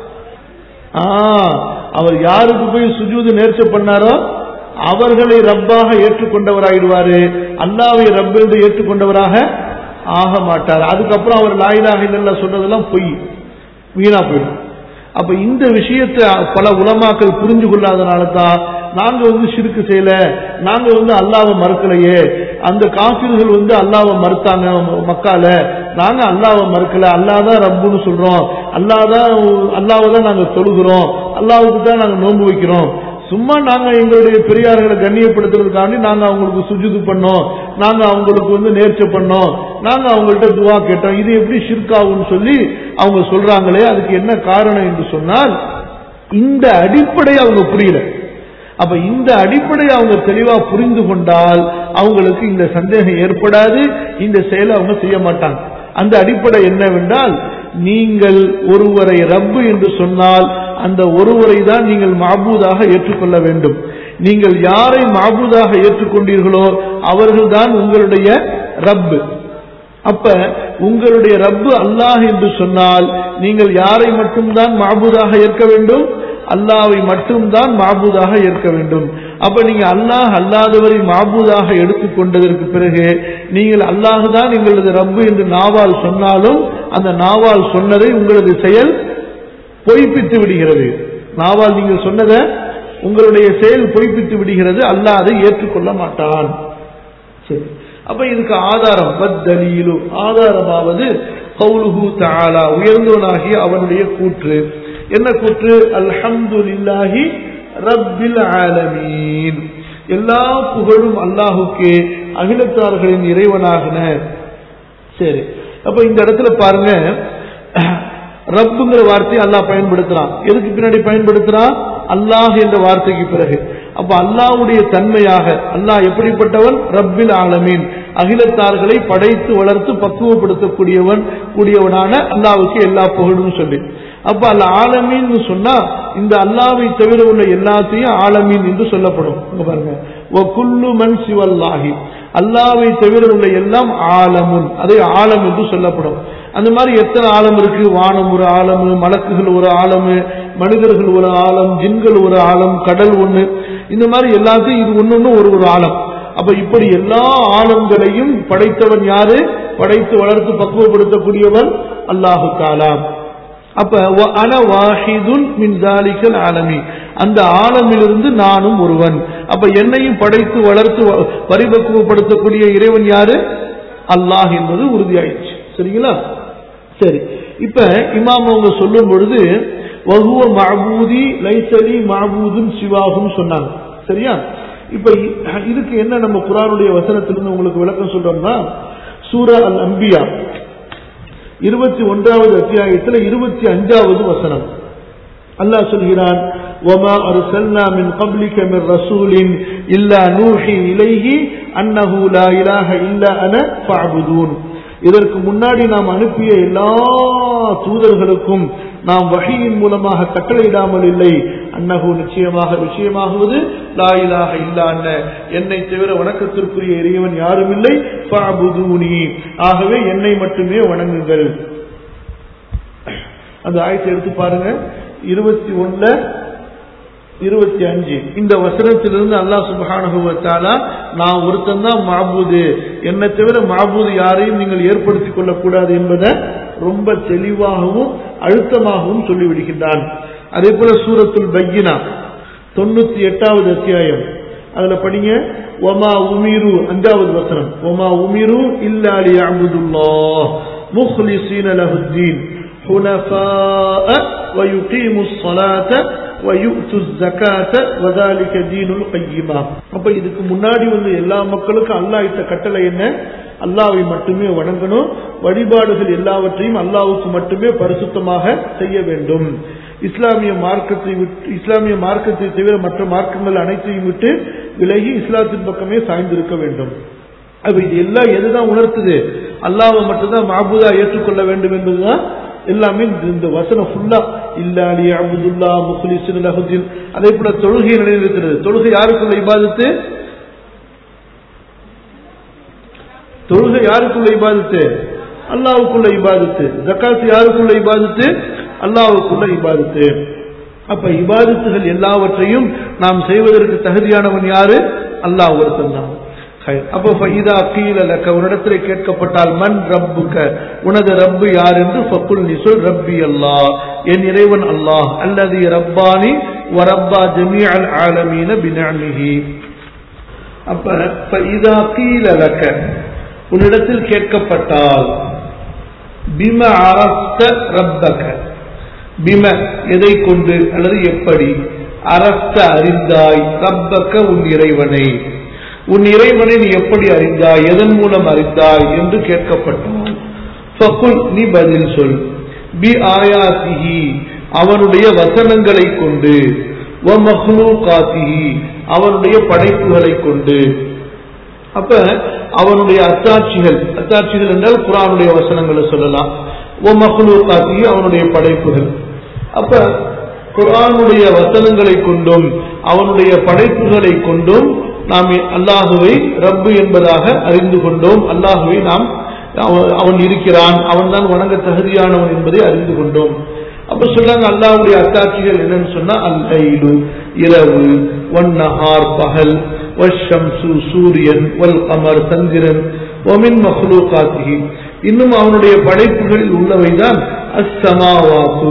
அவர் யாருக்கு போய் சுஜூது நேர்ச்ச பண்ணாரோ அவர்களை ரப்பாக ஏற்றுக்கொண்டவராயிடுவாரு அல்லாவை ரப் என்று ஏற்றுக்கொண்டவராக ஆக மாட்டார் அதுக்கப்புறம் அவர் லாயிலாக இல்லைல்ல சொன்னதெல்லாம் பொய் வீணா போயிடும் அப்ப இந்த விஷயத்தை பல உலமாக்கள் புரிஞ்சு கொள்ளாதனால தான் நாங்க வந்து சிறுக்கு செய்யல நாங்க வந்து அல்லாவை மறுக்கலையே அந்த காபிர்கள் வந்து அல்லாவை மறுத்தாங்க மக்கால நாங்க அல்லாவை மறுக்கல அல்லாதான் ரப்புன்னு சொல்றோம் அல்லாதான் அல்லாவை தான் நாங்க தொழுகிறோம் அல்லாவுக்கு தான் நாங்க நோன்பு வைக்கிறோம் சும்மா நாங்க எங்களுடைய பெரியார்களை கண்ணியப்படுத்துறதுக்காண்டி நாங்க அவங்களுக்கு சுஜுது பண்ணோம் நாங்க அவங்களுக்கு வந்து நேர்ச்சை பண்ணோம் நாங்க அவங்கள்ட்ட துவா கேட்டோம் இது எப்படி ஷிர்காவுன்னு சொல்லி அவங்க சொல்றாங்களே அதுக்கு என்ன காரணம் என்று சொன்னால் இந்த அடிப்படை அவங்க புரியல அப்ப இந்த அடிப்படையை அவங்க தெளிவா புரிந்து கொண்டால் அவங்களுக்கு இந்த சந்தேகம் ஏற்படாது இந்த செயலை அவங்க செய்ய மாட்டாங்க அந்த அடிப்படை என்னவென்றால் நீங்கள் ஒருவரை ரப்பு என்று சொன்னால் அந்த ஒருவரை தான் நீங்கள் மாபூதாக ஏற்றுக்கொள்ள வேண்டும் நீங்கள் யாரை மாபூதாக ஏற்றுக்கொண்டீர்களோ அவர்கள்தான் உங்களுடைய ரப்பு அப்ப உங்களுடைய ரப்பு அல்லாஹ் என்று சொன்னால் நீங்கள் யாரை மட்டும்தான் மாபூதாக ஏற்க வேண்டும் அல்லாவை மட்டும்தான் மாபூதாக ஏற்க வேண்டும் அப்ப நீங்க அல்லாஹ் அல்லாதவரை மாபூதாக எடுத்துக்கொண்டதற்கு பிறகு நீங்கள் அல்லாஹ் தான் எங்களது ரப்பு என்று நாவால் சொன்னாலும் அந்த நாவால் சொன்னதை உங்களது செயல் பொய்ப்பித்து விடுகிறது நாவால் நீங்கள் சொன்னதை உங்களுடைய செயல் பொய்ப்பித்து விடுகிறது அல்லாஹ் அதை ஏற்றுக்கொள்ள மாட்டான் சரி அப்ப இதுக்கு ஆதாரம் பத்தலீலு ஆதாரமாவது கௌலுஹு தஆலா உயர்ந்தவனாகிய அவனுடைய கூற்று என்ன கூற்று அல்ஹம்துலில்லாஹி ரப்பில் ஆலமீன் எல்லா புகழும் அல்லாஹுக்கே அகிலத்தார்களின் இறைவனாகன சரி அப்ப இந்த இடத்துல பாருங்க ரப்புங்கிற வார்த்தையை அல்லாஹ் பயன்படுத்துறான் எதுக்கு பின்னாடி பயன்படுத்துறான் அல்லாஹ் என்ற வார்த்தைக்கு பிறகு அப்ப அல்லாஹ்வுடைய தன்மையாக அல்லாஹ் எப்படிப்பட்டவன் ரப்பில் ஆலமீன் அகிலத்தார்களை படைத்து வளர்த்து பக்குவப்படுத்தக்கூடியவன் கூடியவனான அல்லாஹ்வுக்கு எல்லா புகழும் சொல்லி அப்ப அல்ல ஆலமீன் சொன்னா இந்த அல்லாவை தவிர உள்ள எல்லாத்தையும் ஆலமீன் என்று சொல்லப்படும் இங்க பாருங்க "வ குல்லு மன் சிவல்லாஹி அல்லாவை தவிர உள்ள எல்லாம் ஆலமுன் அதை ஆலம் என்று சொல்லப்படும் அந்த மாதிரி எத்தனை ஆலம் இருக்கு வானம் ஒரு ஆலமு மலக்குகள் ஒரு ஆலமு மனிதர்கள் ஒரு ஆலம் ஜின்கள் ஒரு ஆலம் கடல் ஒண்ணு இந்த மாதிரி எல்லாத்தையும் இது ஒண்ணு ஒரு ஒரு ஆலம் அப்ப இப்படி எல்லா ஆலங்களையும் படைத்தவன் யாரு படைத்து வளர்த்து பக்குவப்படுத்தக்கூடியவன் அல்லாஹு தாலா அப்ப வ அன வாஹிதுன் மின் தாலிக்கல் ஆலமி அந்த ஆலமிலிருந்து நானும் ஒருவன் அப்ப என்னையும் படைத்து வளர்த்து வ- பரிபக்குவப்படுத்தக்கூடிய இறைவன் யாரு அல்லாஹ் என்பது உறுதியாயிடுச்சு சரிங்களா சரி இப்ப இமாம் அவங்க சொல்லும் பொழுது வகுவ மாபூதி லைசலி மாபூதும் சிவாகும் சொன்னாங்க சரியா இப்ப இ- இதுக்கு என்ன நம்ம குரானுடைய வசனத்திலிருந்து உங்களுக்கு விளக்கம் சொல்றோம்னா சூரா அல் அம்பியா இருபத்தி ஒன்றாவது அத்தியாயத்தில் இருபத்தி அஞ்சாவது வசனம் அல்லாஹ் சொல்கிறான் وما أرسلنا من قبلك من رسول إلا نوحي إليه أنه لا إله إلا أنا فاعبدون இதற்கு முன்னாடி நாம் அனுப்பிய எல்லா தூதர்களுக்கும் நாம் வகையின் மூலமாக கட்டளையிடாமல் இல்லை அன்னகு நிச்சயமாக விஷயமாகுவது லா இலாஹ இல்லான்ன என்னை தவிர வணக்கத்திற்குரிய இறைவன் யாரும் இல்லை ஃபஅபுதூனி ஆகவே என்னை மட்டுமே வணங்குங்கள் அந்த ஆயத்தை எடுத்து பாருங்க இருபத்தி ஒண்ணுல இருபத்தி அஞ்சு இந்த வசனத்திலிருந்து அல்லாஹ் சுப்ஹானஹு வ தஆலா நான் ஒருத்தன் தான் மாபூது என்னை தவிர மாபூது யாரையும் நீங்கள் ஏற்படுத்திக் கொள்ளக்கூடாது என்பதை ரொம்ப தெளிவாகவும் அழுத்தமாகவும் சொல்லிவிடுகின்றான் அதே போல சூரத்துல் பையினா தொண்ணூத்தி எட்டாவது அத்தியாயம் அதுல படிங்க ஒமா உமிரு அஞ்சாவது வசனம் ஒமா உமிரு இல்லா லியஅபுதுல்லாஹ் முஹ்லிஸீன லஹுத்தீன் حنفاء ويقيموا الصلاة ويؤتوا الزكاة وذلك دين القيمة அப்ப இதுக்கு முன்னாடி வந்து எல்லா மக்களுக்கும் அல்லாஹ் இட்ட கட்டளை என்ன அல்லாஹ்வை மட்டுமே வணங்கணும் வழிபாடுகள் எல்லாவற்றையும் அல்லாஹ்வுக்கு மட்டுமே பரிசுத்தமாக செய்ய வேண்டும் இஸ்லாமிய மார்க்கத்தை விட்டு இஸ்லாமிய மார்க்கத்தை தவிர மற்ற மார்க்கங்கள் அனைத்தையும் விட்டு விலகி இஸ்லாத்தின் பக்கமே சாய்ந்திருக்க வேண்டும் அப்ப இது எல்லாம் எதுதான் உணர்த்துது அல்லாஹ்வை மட்டும்தான் மாபூதா ஏற்றுக்கொள்ள வேண்டும் என்பதுதான் எல்லாமே இந்த- இந்த வசனம் ஃபுல்லா இல்லாலி அபுதுல்லா முஹ்லிசின் லஹுதீன் அதே போல தொழுகை நிலைநிறுத்துறது தொழுகை யாருக்குள்ள இபாதத்து தொழுகை யாருக்குள்ள இபாதத்து அல்லாவுக்குள்ள இபாதத்து ஜக்காத் யாருக்குள்ள இபாதத்து அல்லாவுக்குள்ள இபாதத்து அப்ப இபாதத்துகள் எல்லாவற்றையும் நாம் செய்வதற்கு தகுதியானவன் யாரு அல்லாஹ் ஒருத்தன் தான் ஹை. அப்ப ஃபைதா கீல லக்க உன்னிடத்திலே கேட்கப்பட்டால் மன் ரப்புக்க உனது ரப்பு யார் என்று ஃபக்குல் நீ சொல் ரப்பி அல்லாஹ் என் இறைவன் அல்லாஹ் அல்லது ரப்பானி வரப்பா ஜமீஅல் ஆலமீன பினஅமிஹி அப்ப ஃபைதா கீல லக்க உன்னிடத்தில் கேட்கப்பட்டால் பிம அரஸ்த ரப்பக பிம எதை கொண்டு அல்லது எப்படி அரஸ்த அறிந்தாய் ரப்பக்க உன் இறைவனை உன் இறைவனை நீ எப்படி அறிந்தாய் எதன் மூலம் அறிந்தாய் என்று கேட்கப்பட்டான் ஃபகுல் நீ பதில் சொல் பி ஆயாசிஹி அவனுடைய வசனங்களை கொண்டு வ மஹ்லூகாத்திஹி அவனுடைய படைப்புகளை கொண்டு அப்ப அவனுடைய அத்தாட்சிகள் அத்தாட்சிகள் என்றால் குரானுடைய வசனங்களை சொல்லலாம் ஓ மஹ்லூகாத்தி அவனுடைய படைப்புகள் அப்ப குரானுடைய வசனங்களை கொண்டும் அவனுடைய படைப்புகளை கொண்டும் நாம் அல்லாஹுவை ரப்பு என்பதாக அறிந்து கொண்டோம் அல்லாஹுவை நாம் அவ- அவன் இருக்கிறான் அவன் தான் வணங்க தகுதியானவன் என்பதை அறிந்து கொண்டோம் அப்ப சொல்றாங்க அல்லாஹ்வுடைய அத்தாட்சிகள் என்னன்னு சொன்னா அல்லைலு இரவு வன்னஹார் பகல் வஷம்சு சூரியன் வல் கமர் சந்திரன் ஒமின் மஹ்லூகாத்திஹி இன்னும் அவனுடைய படைப்புகளில் உள்ளவைதான் அஸ்ஸமாவாத்து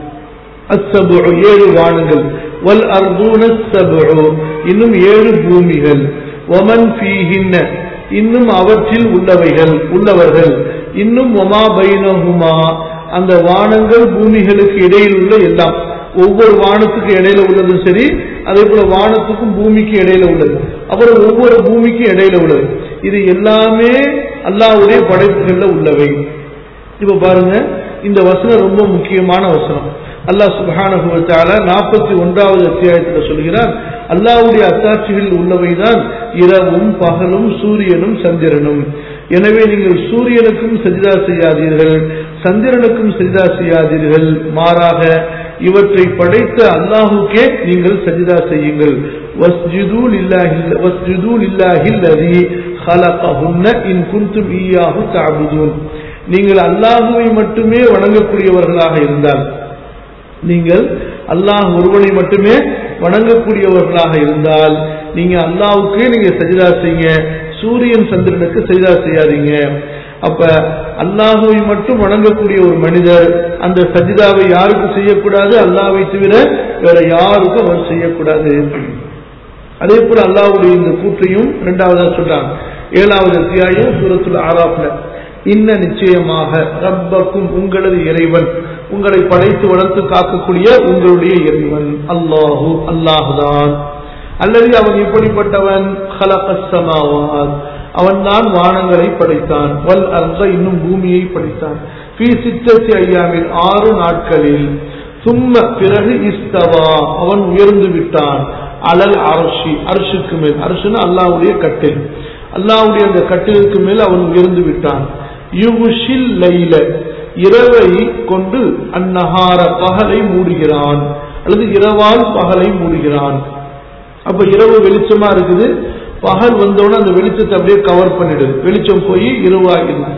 அஸ்ஸபு ஏழு வானங்கள் வல் அர்தூன சபு இன்னும் ஏழு பூமிகள் ஒமன் ஃபீஹின்ன இன்னும் அவற்றில் உள்ளவைகள் உள்ளவர்கள் இன்னும் ஒமா பைனஹுமா அந்த வானங்கள் பூமிகளுக்கு இடையில் உள்ள எல்லாம் ஒவ்வொரு வானத்துக்கு இடையில உள்ளதும் சரி அதே போல வானத்துக்கும் பூமிக்கு இடையில உள்ளது அப்புறம் ஒவ்வொரு பூமிக்கும் இடையில உள்ளது இது எல்லாமே அல்லாவுடைய படைப்புகள்ல உள்ளவை இப்ப பாருங்க இந்த வசனம் ரொம்ப முக்கியமான வசனம் அல்லாஹ் சுபானுவத்தால நாற்பத்தி ஒன்றாவது அத்தியாயத்தில் சொல்கிறார் அல்லாவுடைய அத்தாட்சிகளில் உள்ளவைதான் இரவும் பகலும் சூரியனும் சந்திரனும் எனவே நீங்கள் சூரியனுக்கும் சஜிதா செய்யாதீர்கள் சந்திரனுக்கும் சஜிதா செய்யாதீர்கள் மாறாக இவற்றை படைத்த அல்லாஹுக்கே நீங்கள் சஜிதா செய்யுங்கள் வஸ்ஜுது லில்லாஹி வஸ்ஜுது லில்லாஹி அல்லதி خلقهن إن كنتم إياه تعبدون நீங்கள் அல்லாஹுவை மட்டுமே வணங்கக்கூடியவர்களாக இருந்தால் நீங்கள் அல்லாஹ் ஒருவனை மட்டுமே வணங்கக்கூடியவர்களாக இருந்தால் நீங்க அல்லாவுக்கு நீங்க சஜிதா செய்யுங்க சூரியன் சந்திரனுக்கு சஜிதா செய்யாதீங்க அப்ப அல்லாஹுவை மட்டும் வணங்கக்கூடிய ஒரு மனிதர் அந்த சஜிதாவை யாருக்கு செய்யக்கூடாது அல்லாவை தவிர வேற யாருக்கும் அவர் செய்யக்கூடாது அதே போல அல்லாவுடைய இந்த கூற்றையும் இரண்டாவதா சொல்றாங்க ஏழாவது அத்தியாயம் சூரத்துல ஆறாப்ல இன்ன நிச்சயமாக ரப்பக்கும் உங்களது இறைவன் உங்களை படைத்து வளர்த்து காக்கக்கூடிய உங்களுடைய இறைவன் அல்லாஹு அல்லாஹுதான் அல்லது அவன் எப்படிப்பட்டவன் ஹலகசமாவான் அவன் தான் வானங்களை படைத்தான் வல் அர்ந்த இன்னும் பூமியை படைத்தான் பி சித்தத்தி ஐயாவில் ஆறு நாட்களில் சும்ம பிறகு இஸ்தவா அவன் உயர்ந்து விட்டான் அலல் அரசி அரசுக்கு மேல் அரசுன்னு அல்லாவுடைய கட்டில் அல்லாவுடைய அந்த கட்டிலுக்கு மேல் அவன் உயர்ந்து விட்டான் யுகுஷில் லைல இரவை கொண்டு அந்நகார பகலை மூடுகிறான் அல்லது இரவால் பகலை மூடுகிறான் அப்ப இரவு வெளிச்சமா இருக்குது பகல் வந்தோடனே அந்த வெளிச்சத்தை அப்படியே கவர் பண்ணிடுது வெளிச்சம் போய் இரவாகிடுது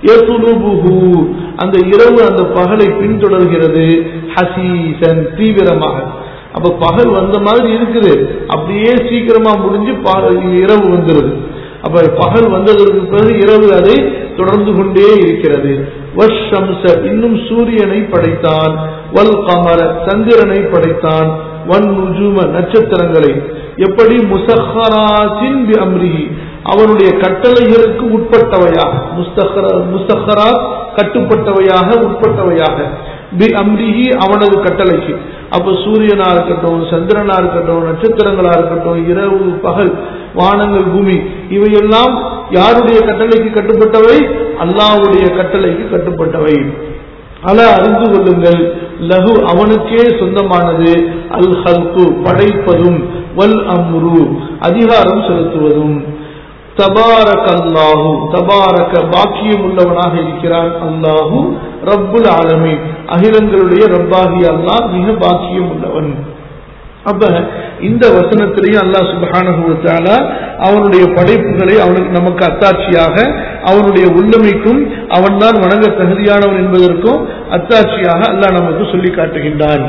அந்த இரவு அந்த பகலை பின்தொடர்கிறது ஹசீசன் தீவிரமாக அப்ப பகல் வந்த மாதிரி இருக்குது அப்படியே சீக்கிரமா முடிஞ்சு இரவு வந்துருது அப்ப பகல் வந்ததற்கு பிறகு இரவு அதை தொடர்ந்து கொண்டே இருக்கிறது வஷம்ச இன்னும் சூரியனை படைத்தான் வல் கமர சந்திரனை படைத்தான் வன் நுஜும நட்சத்திரங்களை எப்படி முசஹராசின் பி அம்ரிஹி அவனுடைய கட்டளைகளுக்கு உட்பட்டவையாக முஸ்தஹராத் கட்டுப்பட்டவையாக உட்பட்டவையாக பி அம்ரிஹி அவனது கட்டளைக்கு அப்ப சூரியனா இருக்கட்டும் சந்திரனா இருக்கட்டும் நட்சத்திரங்களா இருக்கட்டும் இரவு பகல் வானங்கள் பூமி இவையெல்லாம் யாருடைய கட்டளைக்கு கட்டுப்பட்டவை அல்லாவுடைய கட்டளைக்கு கட்டுப்பட்டவை அல அறிந்து கொள்ளுங்கள் லகு அவனுக்கே சொந்தமானது அல் ஹல்கு படைப்பதும் வல் அம்ரு அதிகாரம் செலுத்துவதும் தபாரக் அல்லாஹு தபாரக பாக்கியம் உள்ளவனாக இருக்கிறான் அல்லாஹு ரப்புல் ஆலமி அகிலங்களுடைய ரப்பாகி அல்லாஹ் மிக பாக்கியம் உள்ளவன் அப்ப இந்த வசனத்திலேயும் அல்லாஹ் சுபஹானஹுவத்தால அவனுடைய படைப்புகளை அவனுக்கு நமக்கு அத்தாட்சியாக அவனுடைய உள்ளமைக்கும் அவன் தான் வணங்க தகுதியானவன் என்பதற்கும் அத்தாட்சியாக அல்லாஹ் நமக்கு சொல்லி காட்டுகின்றான்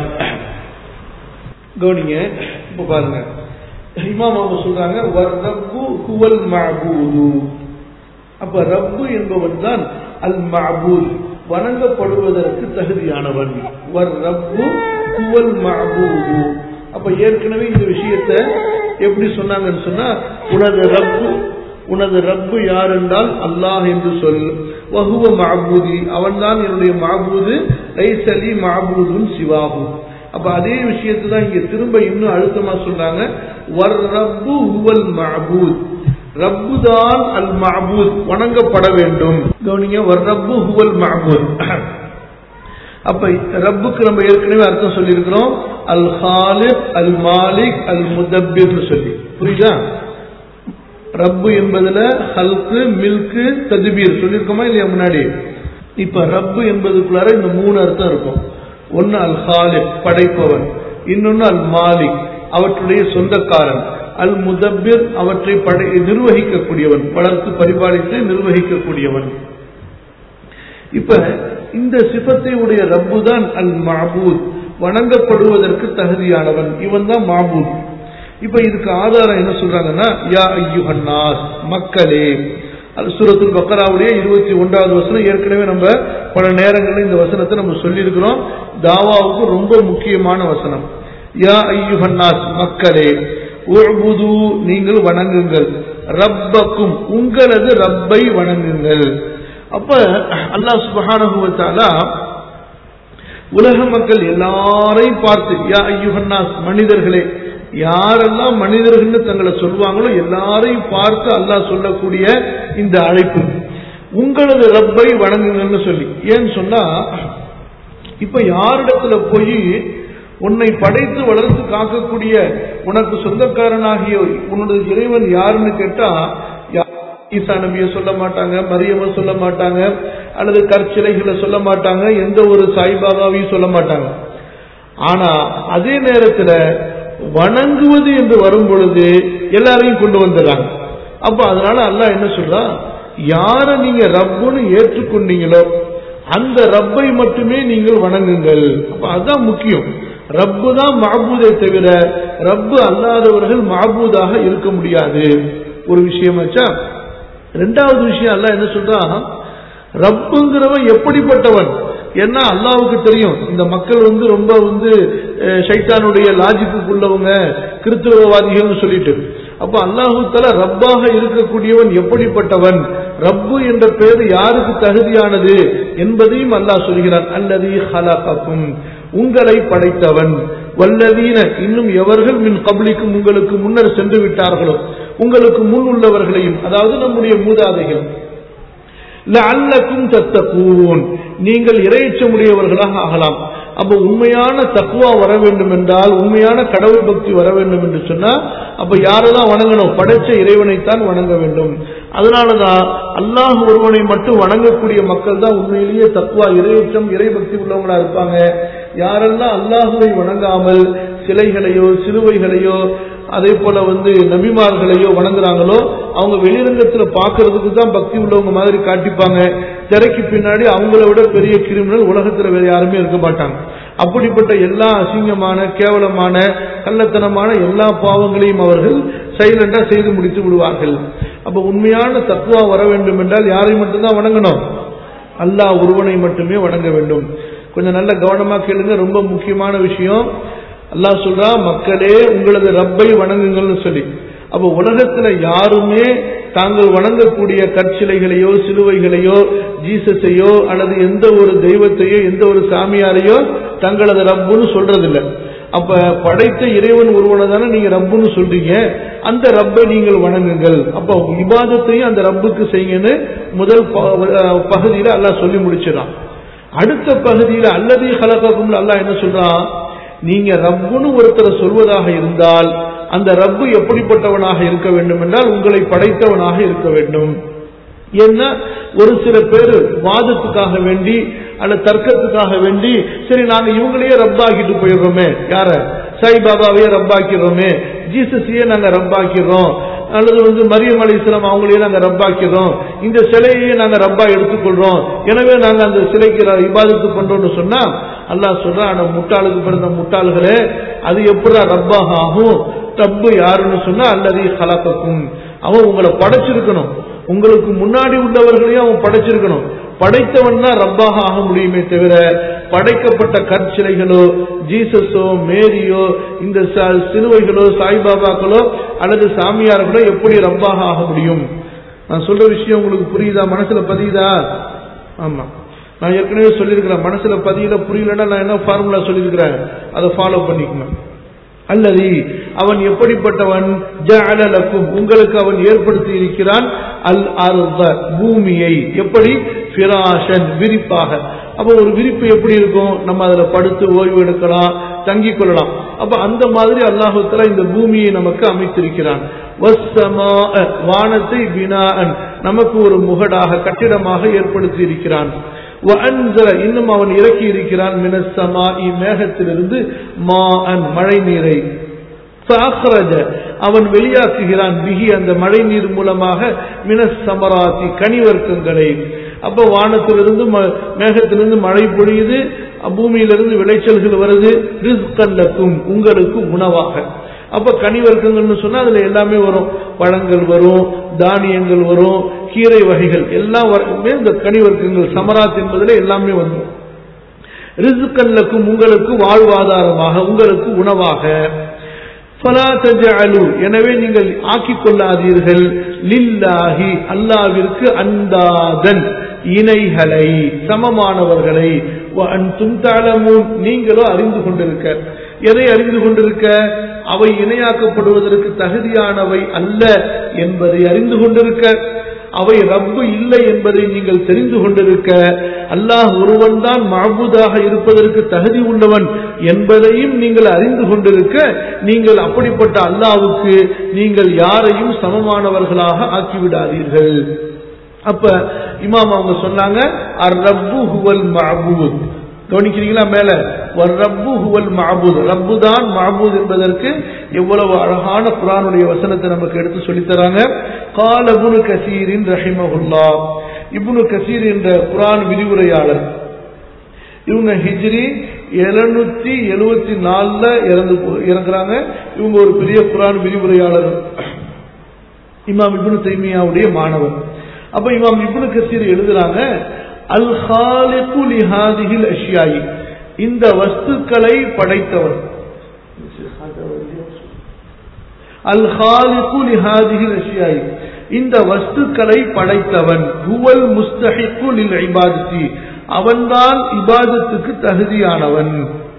கவனிங்க இப்ப பாருங்க இமாம் அவங்க சொல்றாங்க ரப்பு ஹுவல் மஅபூது அப்ப ரப்பு என்பவன் தான் அல் மஅபூத் வணங்கப்படுவதற்கு தகுதியானவன் வர் ரப்பு ஹுவல் மஅபூது அப்ப ஏற்கனவே இந்த விஷயத்த எப்படி சொன்னாங்கன்னு சொன்னா உனது ரப்பு உனது ரப்பு யார் என்றால் அல்லாஹ் என்று சொல் வகுவ மாபூதி அவன்தான் என்னுடைய மாபூது லைசலி மாபூதும் சிவாகு அப்ப அதே விஷயத்தை தான் இங்க திரும்ப இன்னும் அழுத்தமா சொல்றாங்க வர் ரப்பு ஹுவல் மாபூத் ரப்பு தான் அல் மாபூத் வணங்கப்பட வேண்டும் கவனிங்க வர் ரப்பு ஹுவல் மாபூத் அப்ப ரப்புக்கு நம்ம ஏற்கனவே அர்த்தம் சொல்லியிருக்கிறோம் அல் ஹாலிக் அல் மாலிக் அல் முதப்பிர் சொல்லி புரியுதா ரப்பு என்பதுல ஹல்கு மில்கு ததுபீர் சொல்லியிருக்கோமா இல்லையா முன்னாடி இப்ப ரப்பு என்பதுக்குள்ளார இந்த மூணு அர்த்தம் இருக்கும் ஒன்னு அல் ஹாலிக் படைப்பவன் இன்னொன்னு அல் மாலிக் அவற்றுடைய சொந்தக்காரன் அல் முதப்பிர் அவற்றை படை நிர்வகிக்கக்கூடியவன் வளர்த்து பரிபாலித்து நிர்வகிக்கக்கூடியவன் இப்ப இந்த சிபத்தை உடைய ரப்பு தான் அல் மாபூத் வணங்கப்படுவதற்கு தகுதியானவன் இவன் தான் மாபூத் இப்ப இதுக்கு ஆதாரம் என்ன சொல்றாங்கன்னா யா ஐயுஹன்னாஸ் மக்களே அது சூரத்துல் பக்கராவுடைய இருபத்தி ஒன்றாவது வசனம் ஏற்கனவே நம்ம பல நேரங்களில் இந்த வசனத்தை நம்ம சொல்லியிருக்கிறோம் தாவாவுக்கு ரொம்ப முக்கியமான வசனம் யா ஐயுஹன்னாஸ் மக்களே உஅ்புது நீங்கள் வணங்குங்கள் ரப்பக்கும் உங்களது ரப்பை வணங்குங்கள் அப்ப அல்லாஹ் சுப்ஹானஹு வ தஆலா உலக மக்கள் எல்லாரையும் பார்த்து யா ஐயுஹன்னாஸ் மனிதர்களே யாரெல்லாம் மனிதர்கள்னு தங்களை சொல்வாங்களோ எல்லாரையும் பார்த்து அல்லாஹ் சொல்லக்கூடிய இந்த அழைப்பு உங்களது ரப்பை வணங்குங்கன்னு சொல்லி ஏன்னு சொன்னா இப்ப யாரிடத்துல போய் உன்னை படைத்து வளர்த்து காக்கக்கூடிய உனக்கு சொந்தக்காரனாகிய உன்னோட இறைவன் யாருன்னு கேட்டா யா- ஈசா நபியை சொல்ல மாட்டாங்க மரியம சொல்ல மாட்டாங்க அல்லது கற்சிலைகளை சொல்ல மாட்டாங்க எந்த ஒரு சாய்பாபாவையும் சொல்ல மாட்டாங்க ஆனா அதே நேரத்துல வணங்குவது என்று வரும் பொழுது எல்லாரையும் கொண்டு வந்துடுறாங்க அப்ப அதனால அல்லாஹ் என்ன சொல்றான் யார நீங்க ரப்புன்னு ஏற்றுக்கொண்டீங்களோ அந்த ரப்பை மட்டுமே நீங்கள் வணங்குங்கள் அப்ப அதுதான் முக்கியம் ரப்பு தான் மாபூதை தவிர ரப்பு அல்லாதவர்கள் மாபூதாக இருக்க முடியாது ஒரு விஷயமாச்சா ரெண்டாவது விஷயம் அல்லாஹ் என்ன சொல்றான் ரப்புங்கிறவன் எப்படிப்பட்டவன் ஏன்னா அல்லாவுக்கு தெரியும் இந்த மக்கள் வந்து ரொம்ப வந்து அஹ், ஷைத்தானுடைய லாஜிக்கு உள்ளவங்க கிறிஸ்துவவாதிகள்னு சொல்லிட்டு அப்ப அல்லாஹு தஆலா ரப்பாக இருக்கக்கூடியவன் எப்படிப்பட்டவன் ரப்பு என்ற பெயர் யாருக்கு தகுதியானது என்பதையும் அல்லாஹ் சொல்கிறான் அல்லது ஹலகக்கும் உங்களை படைத்தவன் வல்லதீன இன்னும் எவர்கள் மின் கபலிக்கும் உங்களுக்கு முன்னர் சென்று விட்டார்களோ உங்களுக்கு முன் உள்ளவர்களையும் அதாவது நம்முடைய மூதாதைகள் லஅல்லக்கும் தத்தகூன் நீங்கள் இறையச்சமுடையவர்களாக ஆகலாம் அப்ப உண்மையான தக்குவா வர வேண்டும் என்றால் உண்மையான கடவுள் பக்தி வர வேண்டும் என்று சொன்னா அப்ப யாரெல்லாம் வணங்கணும் படைச்ச இறைவனைத்தான் வணங்க வேண்டும் அதனாலதான் அல்லாஹ் ஒருவனை மட்டும் வணங்கக்கூடிய மக்கள் தான் உண்மையிலேயே தக்குவா இறையச்சம் இறைபக்தி உள்ளவங்களா இருப்பாங்க யாரெல்லாம் அல்லாஹுவை வணங்காமல் சிலைகளையோ சிலுவைகளையோ அதே போல வந்து நபிமார்களையோ வணங்குறாங்களோ அவங்க வெளிரங்கத்துல பாக்குறதுக்கு தான் பக்தி உள்ளவங்க மாதிரி காட்டிப்பாங்க திரைக்கு பின்னாடி அவங்கள விட பெரிய கிரிமினல் உலகத்துல வேற யாருமே இருக்க மாட்டாங்க அப்படிப்பட்ட எல்லா அசிங்கமான கேவலமான கள்ளத்தனமான எல்லா பாவங்களையும் அவர்கள் சைலண்டா செய்து முடித்து விடுவார்கள் அப்ப உண்மையான தக்குவா வர வேண்டும் என்றால் யாரை மட்டும்தான் வணங்கணும் அல்லாஹ் ஒருவனை மட்டுமே வணங்க வேண்டும் கொஞ்சம் நல்ல கவனமா கேளுங்க ரொம்ப முக்கியமான விஷயம் அல்லாஹ் சொல்றா மக்களே உங்களது ரப்பை வணங்குங்கள்னு சொல்லி அப்ப உலகத்துல யாருமே தாங்கள் வணங்கக்கூடிய கற்சிலைகளையோ சிலுவைகளையோ ஜீசஸையோ அல்லது எந்த ஒரு தெய்வத்தையோ எந்த ஒரு சாமியாரையோ தங்களது ரப்புன்னு சொல்றதில்லை அப்ப படைத்த இறைவன் ஒருவனை தானே நீங்க ரப்புன்னு சொல்றீங்க அந்த ரப்பை நீங்கள் வணங்குங்கள் அப்ப இபாதத்தையும் அந்த ரப்புக்கு செய்யுங்கன்னு முதல் ப- அஹ் பகுதியில அல்லாஹ் சொல்லி முடிச்சிடறான் அடுத்த பகுதியில அல்லது ஹலகக்கும் அல்லாஹ் என்ன சொல்றான் நீங்க ரப்புன்னு ஒருத்தரை சொல்வதாக இருந்தால் அந்த ரப்பு எப்படிப்பட்டவனாக இருக்க வேண்டும் என்றால் உங்களை படைத்தவனாக இருக்க வேண்டும் ஏன்னா ஒரு சில பேர் வாதத்துக்காக வேண்டி அல்ல தர்க்கத்துக்காக வேண்டி சரி நாங்க இவங்களையே ரப்பாக்கிட்டு போயிடுறோமே யார சாய்பாபாவையே ரப்பாக்கிறோமே ஜீசஸையே நாங்க ரப்பாக்கிறோம் அல்லது வந்து மரியம் அலிஸ்லாம் அவங்களையே நாங்க ரப்பாக்கிறோம் இந்த சிலையே நாங்க ரப்பா எடுத்துக்கொள்றோம் எனவே நாங்க அந்த சிலைக்கு ர- இபாதத்து பண்றோம்னு சொன்னா அல்லாஹ் சொல்றான் ஆனா முட்டாளுக்கு பிறந்த முட்டாள்களே அது எப்படா ரப்பாக ஆகும் ரப்பு யாருன்னு சொன்னா அல்லது ஹலக்கக்கும் அவன் உங்களை படைச்சிருக்கணும் உங்களுக்கு முன்னாடி உள்ளவர்களையும் அவன் படைச்சிருக்கணும் படைத்தவன் தான் ரப்பாக ஆக முடியுமே தவிர படைக்கப்பட்ட கற்சிலைகளோ ஜீசஸோ மேரியோ இந்த ச- சிலுவைகளோ சாய்பாபாக்களோ அல்லது சாமியார்களோ எப்படி ரப்பாக ஆக முடியும் நான் சொல்ற விஷயம் உங்களுக்கு புரியுதா மனசுல பதியுதா ஆமா நான் ஏற்கனவே சொல்லியிருக்கிறேன் மனசுல பதியல புரியலன்னா நான் என்ன ஃபார்முலா சொல்லியிருக்கிறேன் அதை ஃபாலோ பண்ணிக்கணும் அல்லது அவன் எப்படிப்பட்டவன் ஜஅல லக்கும் உங்களுக்கு அவன் ஏற்படுத்தி இருக்கிறான் அல் அர்த பூமியை எப்படி ஃபிராஷன் விரிப்பாக அப்ப ஒரு விரிப்பு எப்படி இருக்கும் நம்ம அதுல படுத்து ஓய்வு எடுக்கலாம் தங்கிக் கொள்ளலாம் அப்ப அந்த மாதிரி அல்லாஹுத்தலா இந்த பூமியை நமக்கு அமைத்திருக்கிறான் வஸ்ஸமாஅ, வானத்தை பினாஅன் நமக்கு ஒரு முகடாக கட்டிடமாக ஏற்படுத்தி இருக்கிறான் வஅன்சல, இன்னும் அவன் இறக்கி இருக்கிறான் மினஸ்ஸமாஇ மேகத்திலிருந்து மாஅன் மழை நீரை فأخرج அவன் வெளியாக்குகிறான் பிகி அந்த மழை நீர் மூலமாக மினஸ் சமராத்தி கனிவர்க்கங்களை அப்ப வானத்திலிருந்து ம- மேகத்திலிருந்து மழை பொழியுது பூமியிலிருந்து விளைச்சல்கள் வருது ரிஸ்கல்லக்கும் உங்களுக்கு உணவாக அப்ப கனி வர்க்கங்கள்னு சொன்னா அதுல எல்லாமே வரும் பழங்கள் வரும் தானியங்கள் வரும் கீரை வகைகள் எல்லாம் வருமே இந்த கனி வர்க்கங்கள் சமராத் என்பதுல எல்லாமே வரும் ரிசுக்கல்லக்கும் உங்களுக்கு வாழ்வாதாரமாக உங்களுக்கு உணவாக ஃபலா தஜஅலு எனவே நீங்கள் ஆக்கிக் கொள்ளாதீர்கள் லில்லாஹி அல்லாவிற்கு அந்தாதன் இணைகளை சமமானவர்களை வ அன்தும் தஅலமூன் நீங்களோ அறிந்து கொண்டிருக்க எதை அறிந்து கொண்டிருக்க அவை இணையாக்கப்படுவதற்கு தகுதியானவை அல்ல என்பதை அறிந்து கொண்டிருக்க அவை ரப்பு இல்லை என்பதை நீங்கள் தெரிந்து கொண்டிருக்க அல்லாஹ் ஒருவன் தான் மாபூதாக இருப்பதற்கு தகுதி உள்ளவன் என்பதையும் நீங்கள் அறிந்து கொண்டிருக்க நீங்கள் அப்படிப்பட்ட அல்லாஹ்வுக்கு நீங்கள் யாரையும் சமமானவர்களாக ஆக்கிவிடாதீர்கள் அப்ப இமாம் அவங்க சொன்னாங்க அர் ரப்பு ஹுவல் மஅபூத் கவனிக்கிறீங்களா மேல ஒரு ரப்பு ஹுவல் மஅபூத் ரப்பு தான் மஅபூத் என்பதற்கு எவ்வளவு அழகான குரானுடைய வசனத்தை நமக்கு எடுத்து சொல்லித் தராங்க கால இப்னு கசீரின் ரஹிமஹுல்லா இப்னு கசீர் என்ற குரான் விரிவுரையாளர் இவங்க ஹிஜ்ரி எழுநூத்தி எழுவத்தி நாலுல இறந்து போ- இறங்குறாங்க இவங்க ஒரு பெரிய குரான் விரிவுரையாளர் இமாம் இப்னு தைமியாவுடைய மாணவர் அப்ப இமாம் இப்னு கசீர் எழுதுறாங்க அல் ஹாலிகு லிஹாதிஹில் அஷ்யாயி இந்த வஸ்துக்களை படைத்தவர் அல் ஹாலிகு லிஹாதிஹில் அஷ்யாயி இந்த வஸ்துக்களை படைத்தவன் ஹுவல் முஸ்தஹிக்கு லில் இபாதத்தி அவன்தான் இபாதத்துக்கு தகுதியானவன்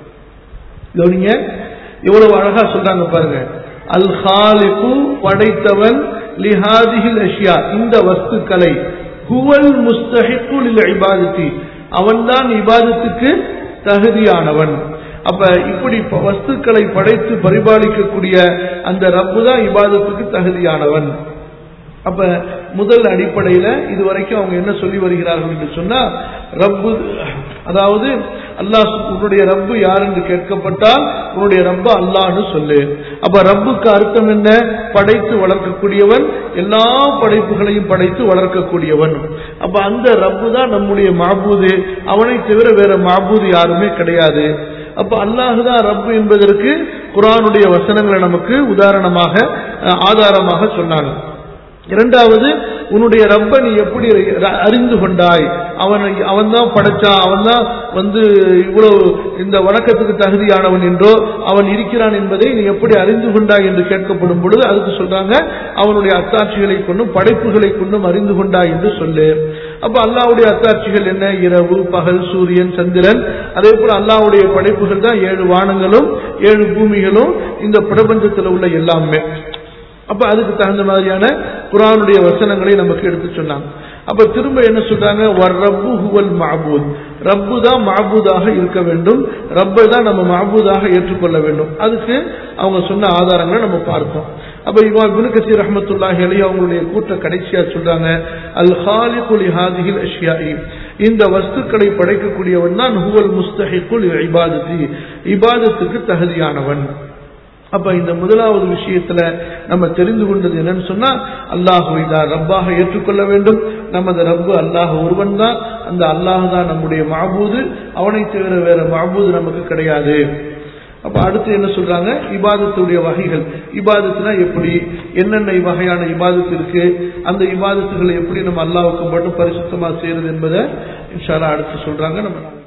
கவனிங்க எவ்வளவு அழகா சொல்றாங்க பாருங்க அல் ஹாலிகு படைத்தவன் லிஹாதிஹில் அஷ்யா இந்த வஸ்துக்களை ஹுவல் முஸ்தஹிக்கு லில் இபாதத்தி அவன்தான் இபாதத்துக்கு தகுதியானவன் அப்ப இப்படி ப- வஸ்துக்களை படைத்து பரிபாலிக்கக்கூடிய அந்த ரப்பு தான் இபாதத்துக்கு தகுதியானவன் அப்ப முதல் அடிப்படையில இதுவரைக்கும் அவங்க என்ன சொல்லி வருகிறார்கள் என்று சொன்னா ரப்பு அதாவது அல்லாஹ் உன்னுடைய ரப்பு யார் என்று கேட்கப்பட்டால் உன்னுடைய ரப்பு அல்லாஹ்னு சொல்லு அப்ப ரப்புக்கு அர்த்தம் என்ன படைத்து வளர்க்கக்கூடியவன் எல்லா படைப்புகளையும் படைத்து வளர்க்கக்கூடியவன் அப்ப அந்த ரப்பு தான் நம்முடைய மாபூது அவனை தவிர வேற மாபூது யாருமே கிடையாது அப்ப அல்லாஹ் தான் ரப்பு என்பதற்கு குரானுடைய வசனங்களை நமக்கு உதாரணமாக அஹ், ஆதாரமாக சொன்னாங்க இரண்டாவது உன்னுடைய ரப்ப நீ எப்படி ர- அறிந்து கொண்டாய் அவன் அவன் தான் படைச்சான் அவன் தான் வந்து இவ்வளவு இந்த வணக்கத்துக்கு தகுதியானவன் என்றோ அவன் இருக்கிறான் என்பதை நீ எப்படி அறிந்து கொண்டாய் என்று கேட்கப்படும் பொழுது அதுக்கு சொல்றாங்க அவனுடைய அத்தாட்சிகளை கொண்டும் படைப்புகளை கொண்டும் அறிந்து கொண்டாய் என்று சொல்லு அப்ப அல்லாஹ்வுடைய அத்தாட்சிகள் என்ன இரவு பகல் சூரியன் சந்திரன் அதே போல அல்லாஹ்வுடைய படைப்புகள் தான் ஏழு வானங்களும் ஏழு பூமிகளும் இந்த பிரபஞ்சத்தில் உள்ள எல்லாமே அப்ப அதுக்கு தகுந்த மாதிரியான குரானுடைய வசனங்களை நமக்கு எடுத்து சொன்னாங்க அப்ப திரும்ப என்ன சொல்றாங்க வர் ரப்பு ஹுவல் மாபூத் ரப்பு தான் மாபூதாக இருக்க வேண்டும் ரப்பை தான் நம்ம மாபூதாக ஏற்றுக்கொள்ள வேண்டும் அதுக்கு அவங்க சொன்ன ஆதாரங்களை நம்ம பார்த்தோம் அப்ப இவா இப்னு கசீர் ரஹ்மத்துல்லாஹி அலைஹி அவங்களுடைய கூட்ட கடைசியா சொல்றாங்க அல் ஹாலிகுல் ஹாதிஹில் அஷ்யாஇ இந்த வஸ்துக்களை படைக்கக்கூடியவன் தான் ஹுவல் முஸ்தஹிக்குல் இபாதத்தி இபாதத்துக்கு தகுதியானவன் அப்ப இந்த முதலாவது விஷயத்துல நம்ம தெரிந்து கொண்டது என்னன்னு சொன்னா அல்லாஹுவை தான் ரப்பாக ஏற்றுக்கொள்ள வேண்டும் நமது ரப்பு அல்லாஹ் ஒருவன் தான் அந்த அல்லாஹ் தான் நம்முடைய மாபூது அவனை தவிர வேற மாபூது நமக்கு கிடையாது அப்ப அடுத்து என்ன சொல்றாங்க இபாதத்துடைய வகைகள் இபாதத்துனா எப்படி என்னென்ன வகையான இபாதத்து இருக்கு அந்த இபாதத்துகளை எப்படி நம்ம அல்லாஹ்வுக்கு மட்டும் பரிசுத்தமா செய்யறது என்பதை இன்ஷால்லா அடுத்து சொல்றாங்க நம்ம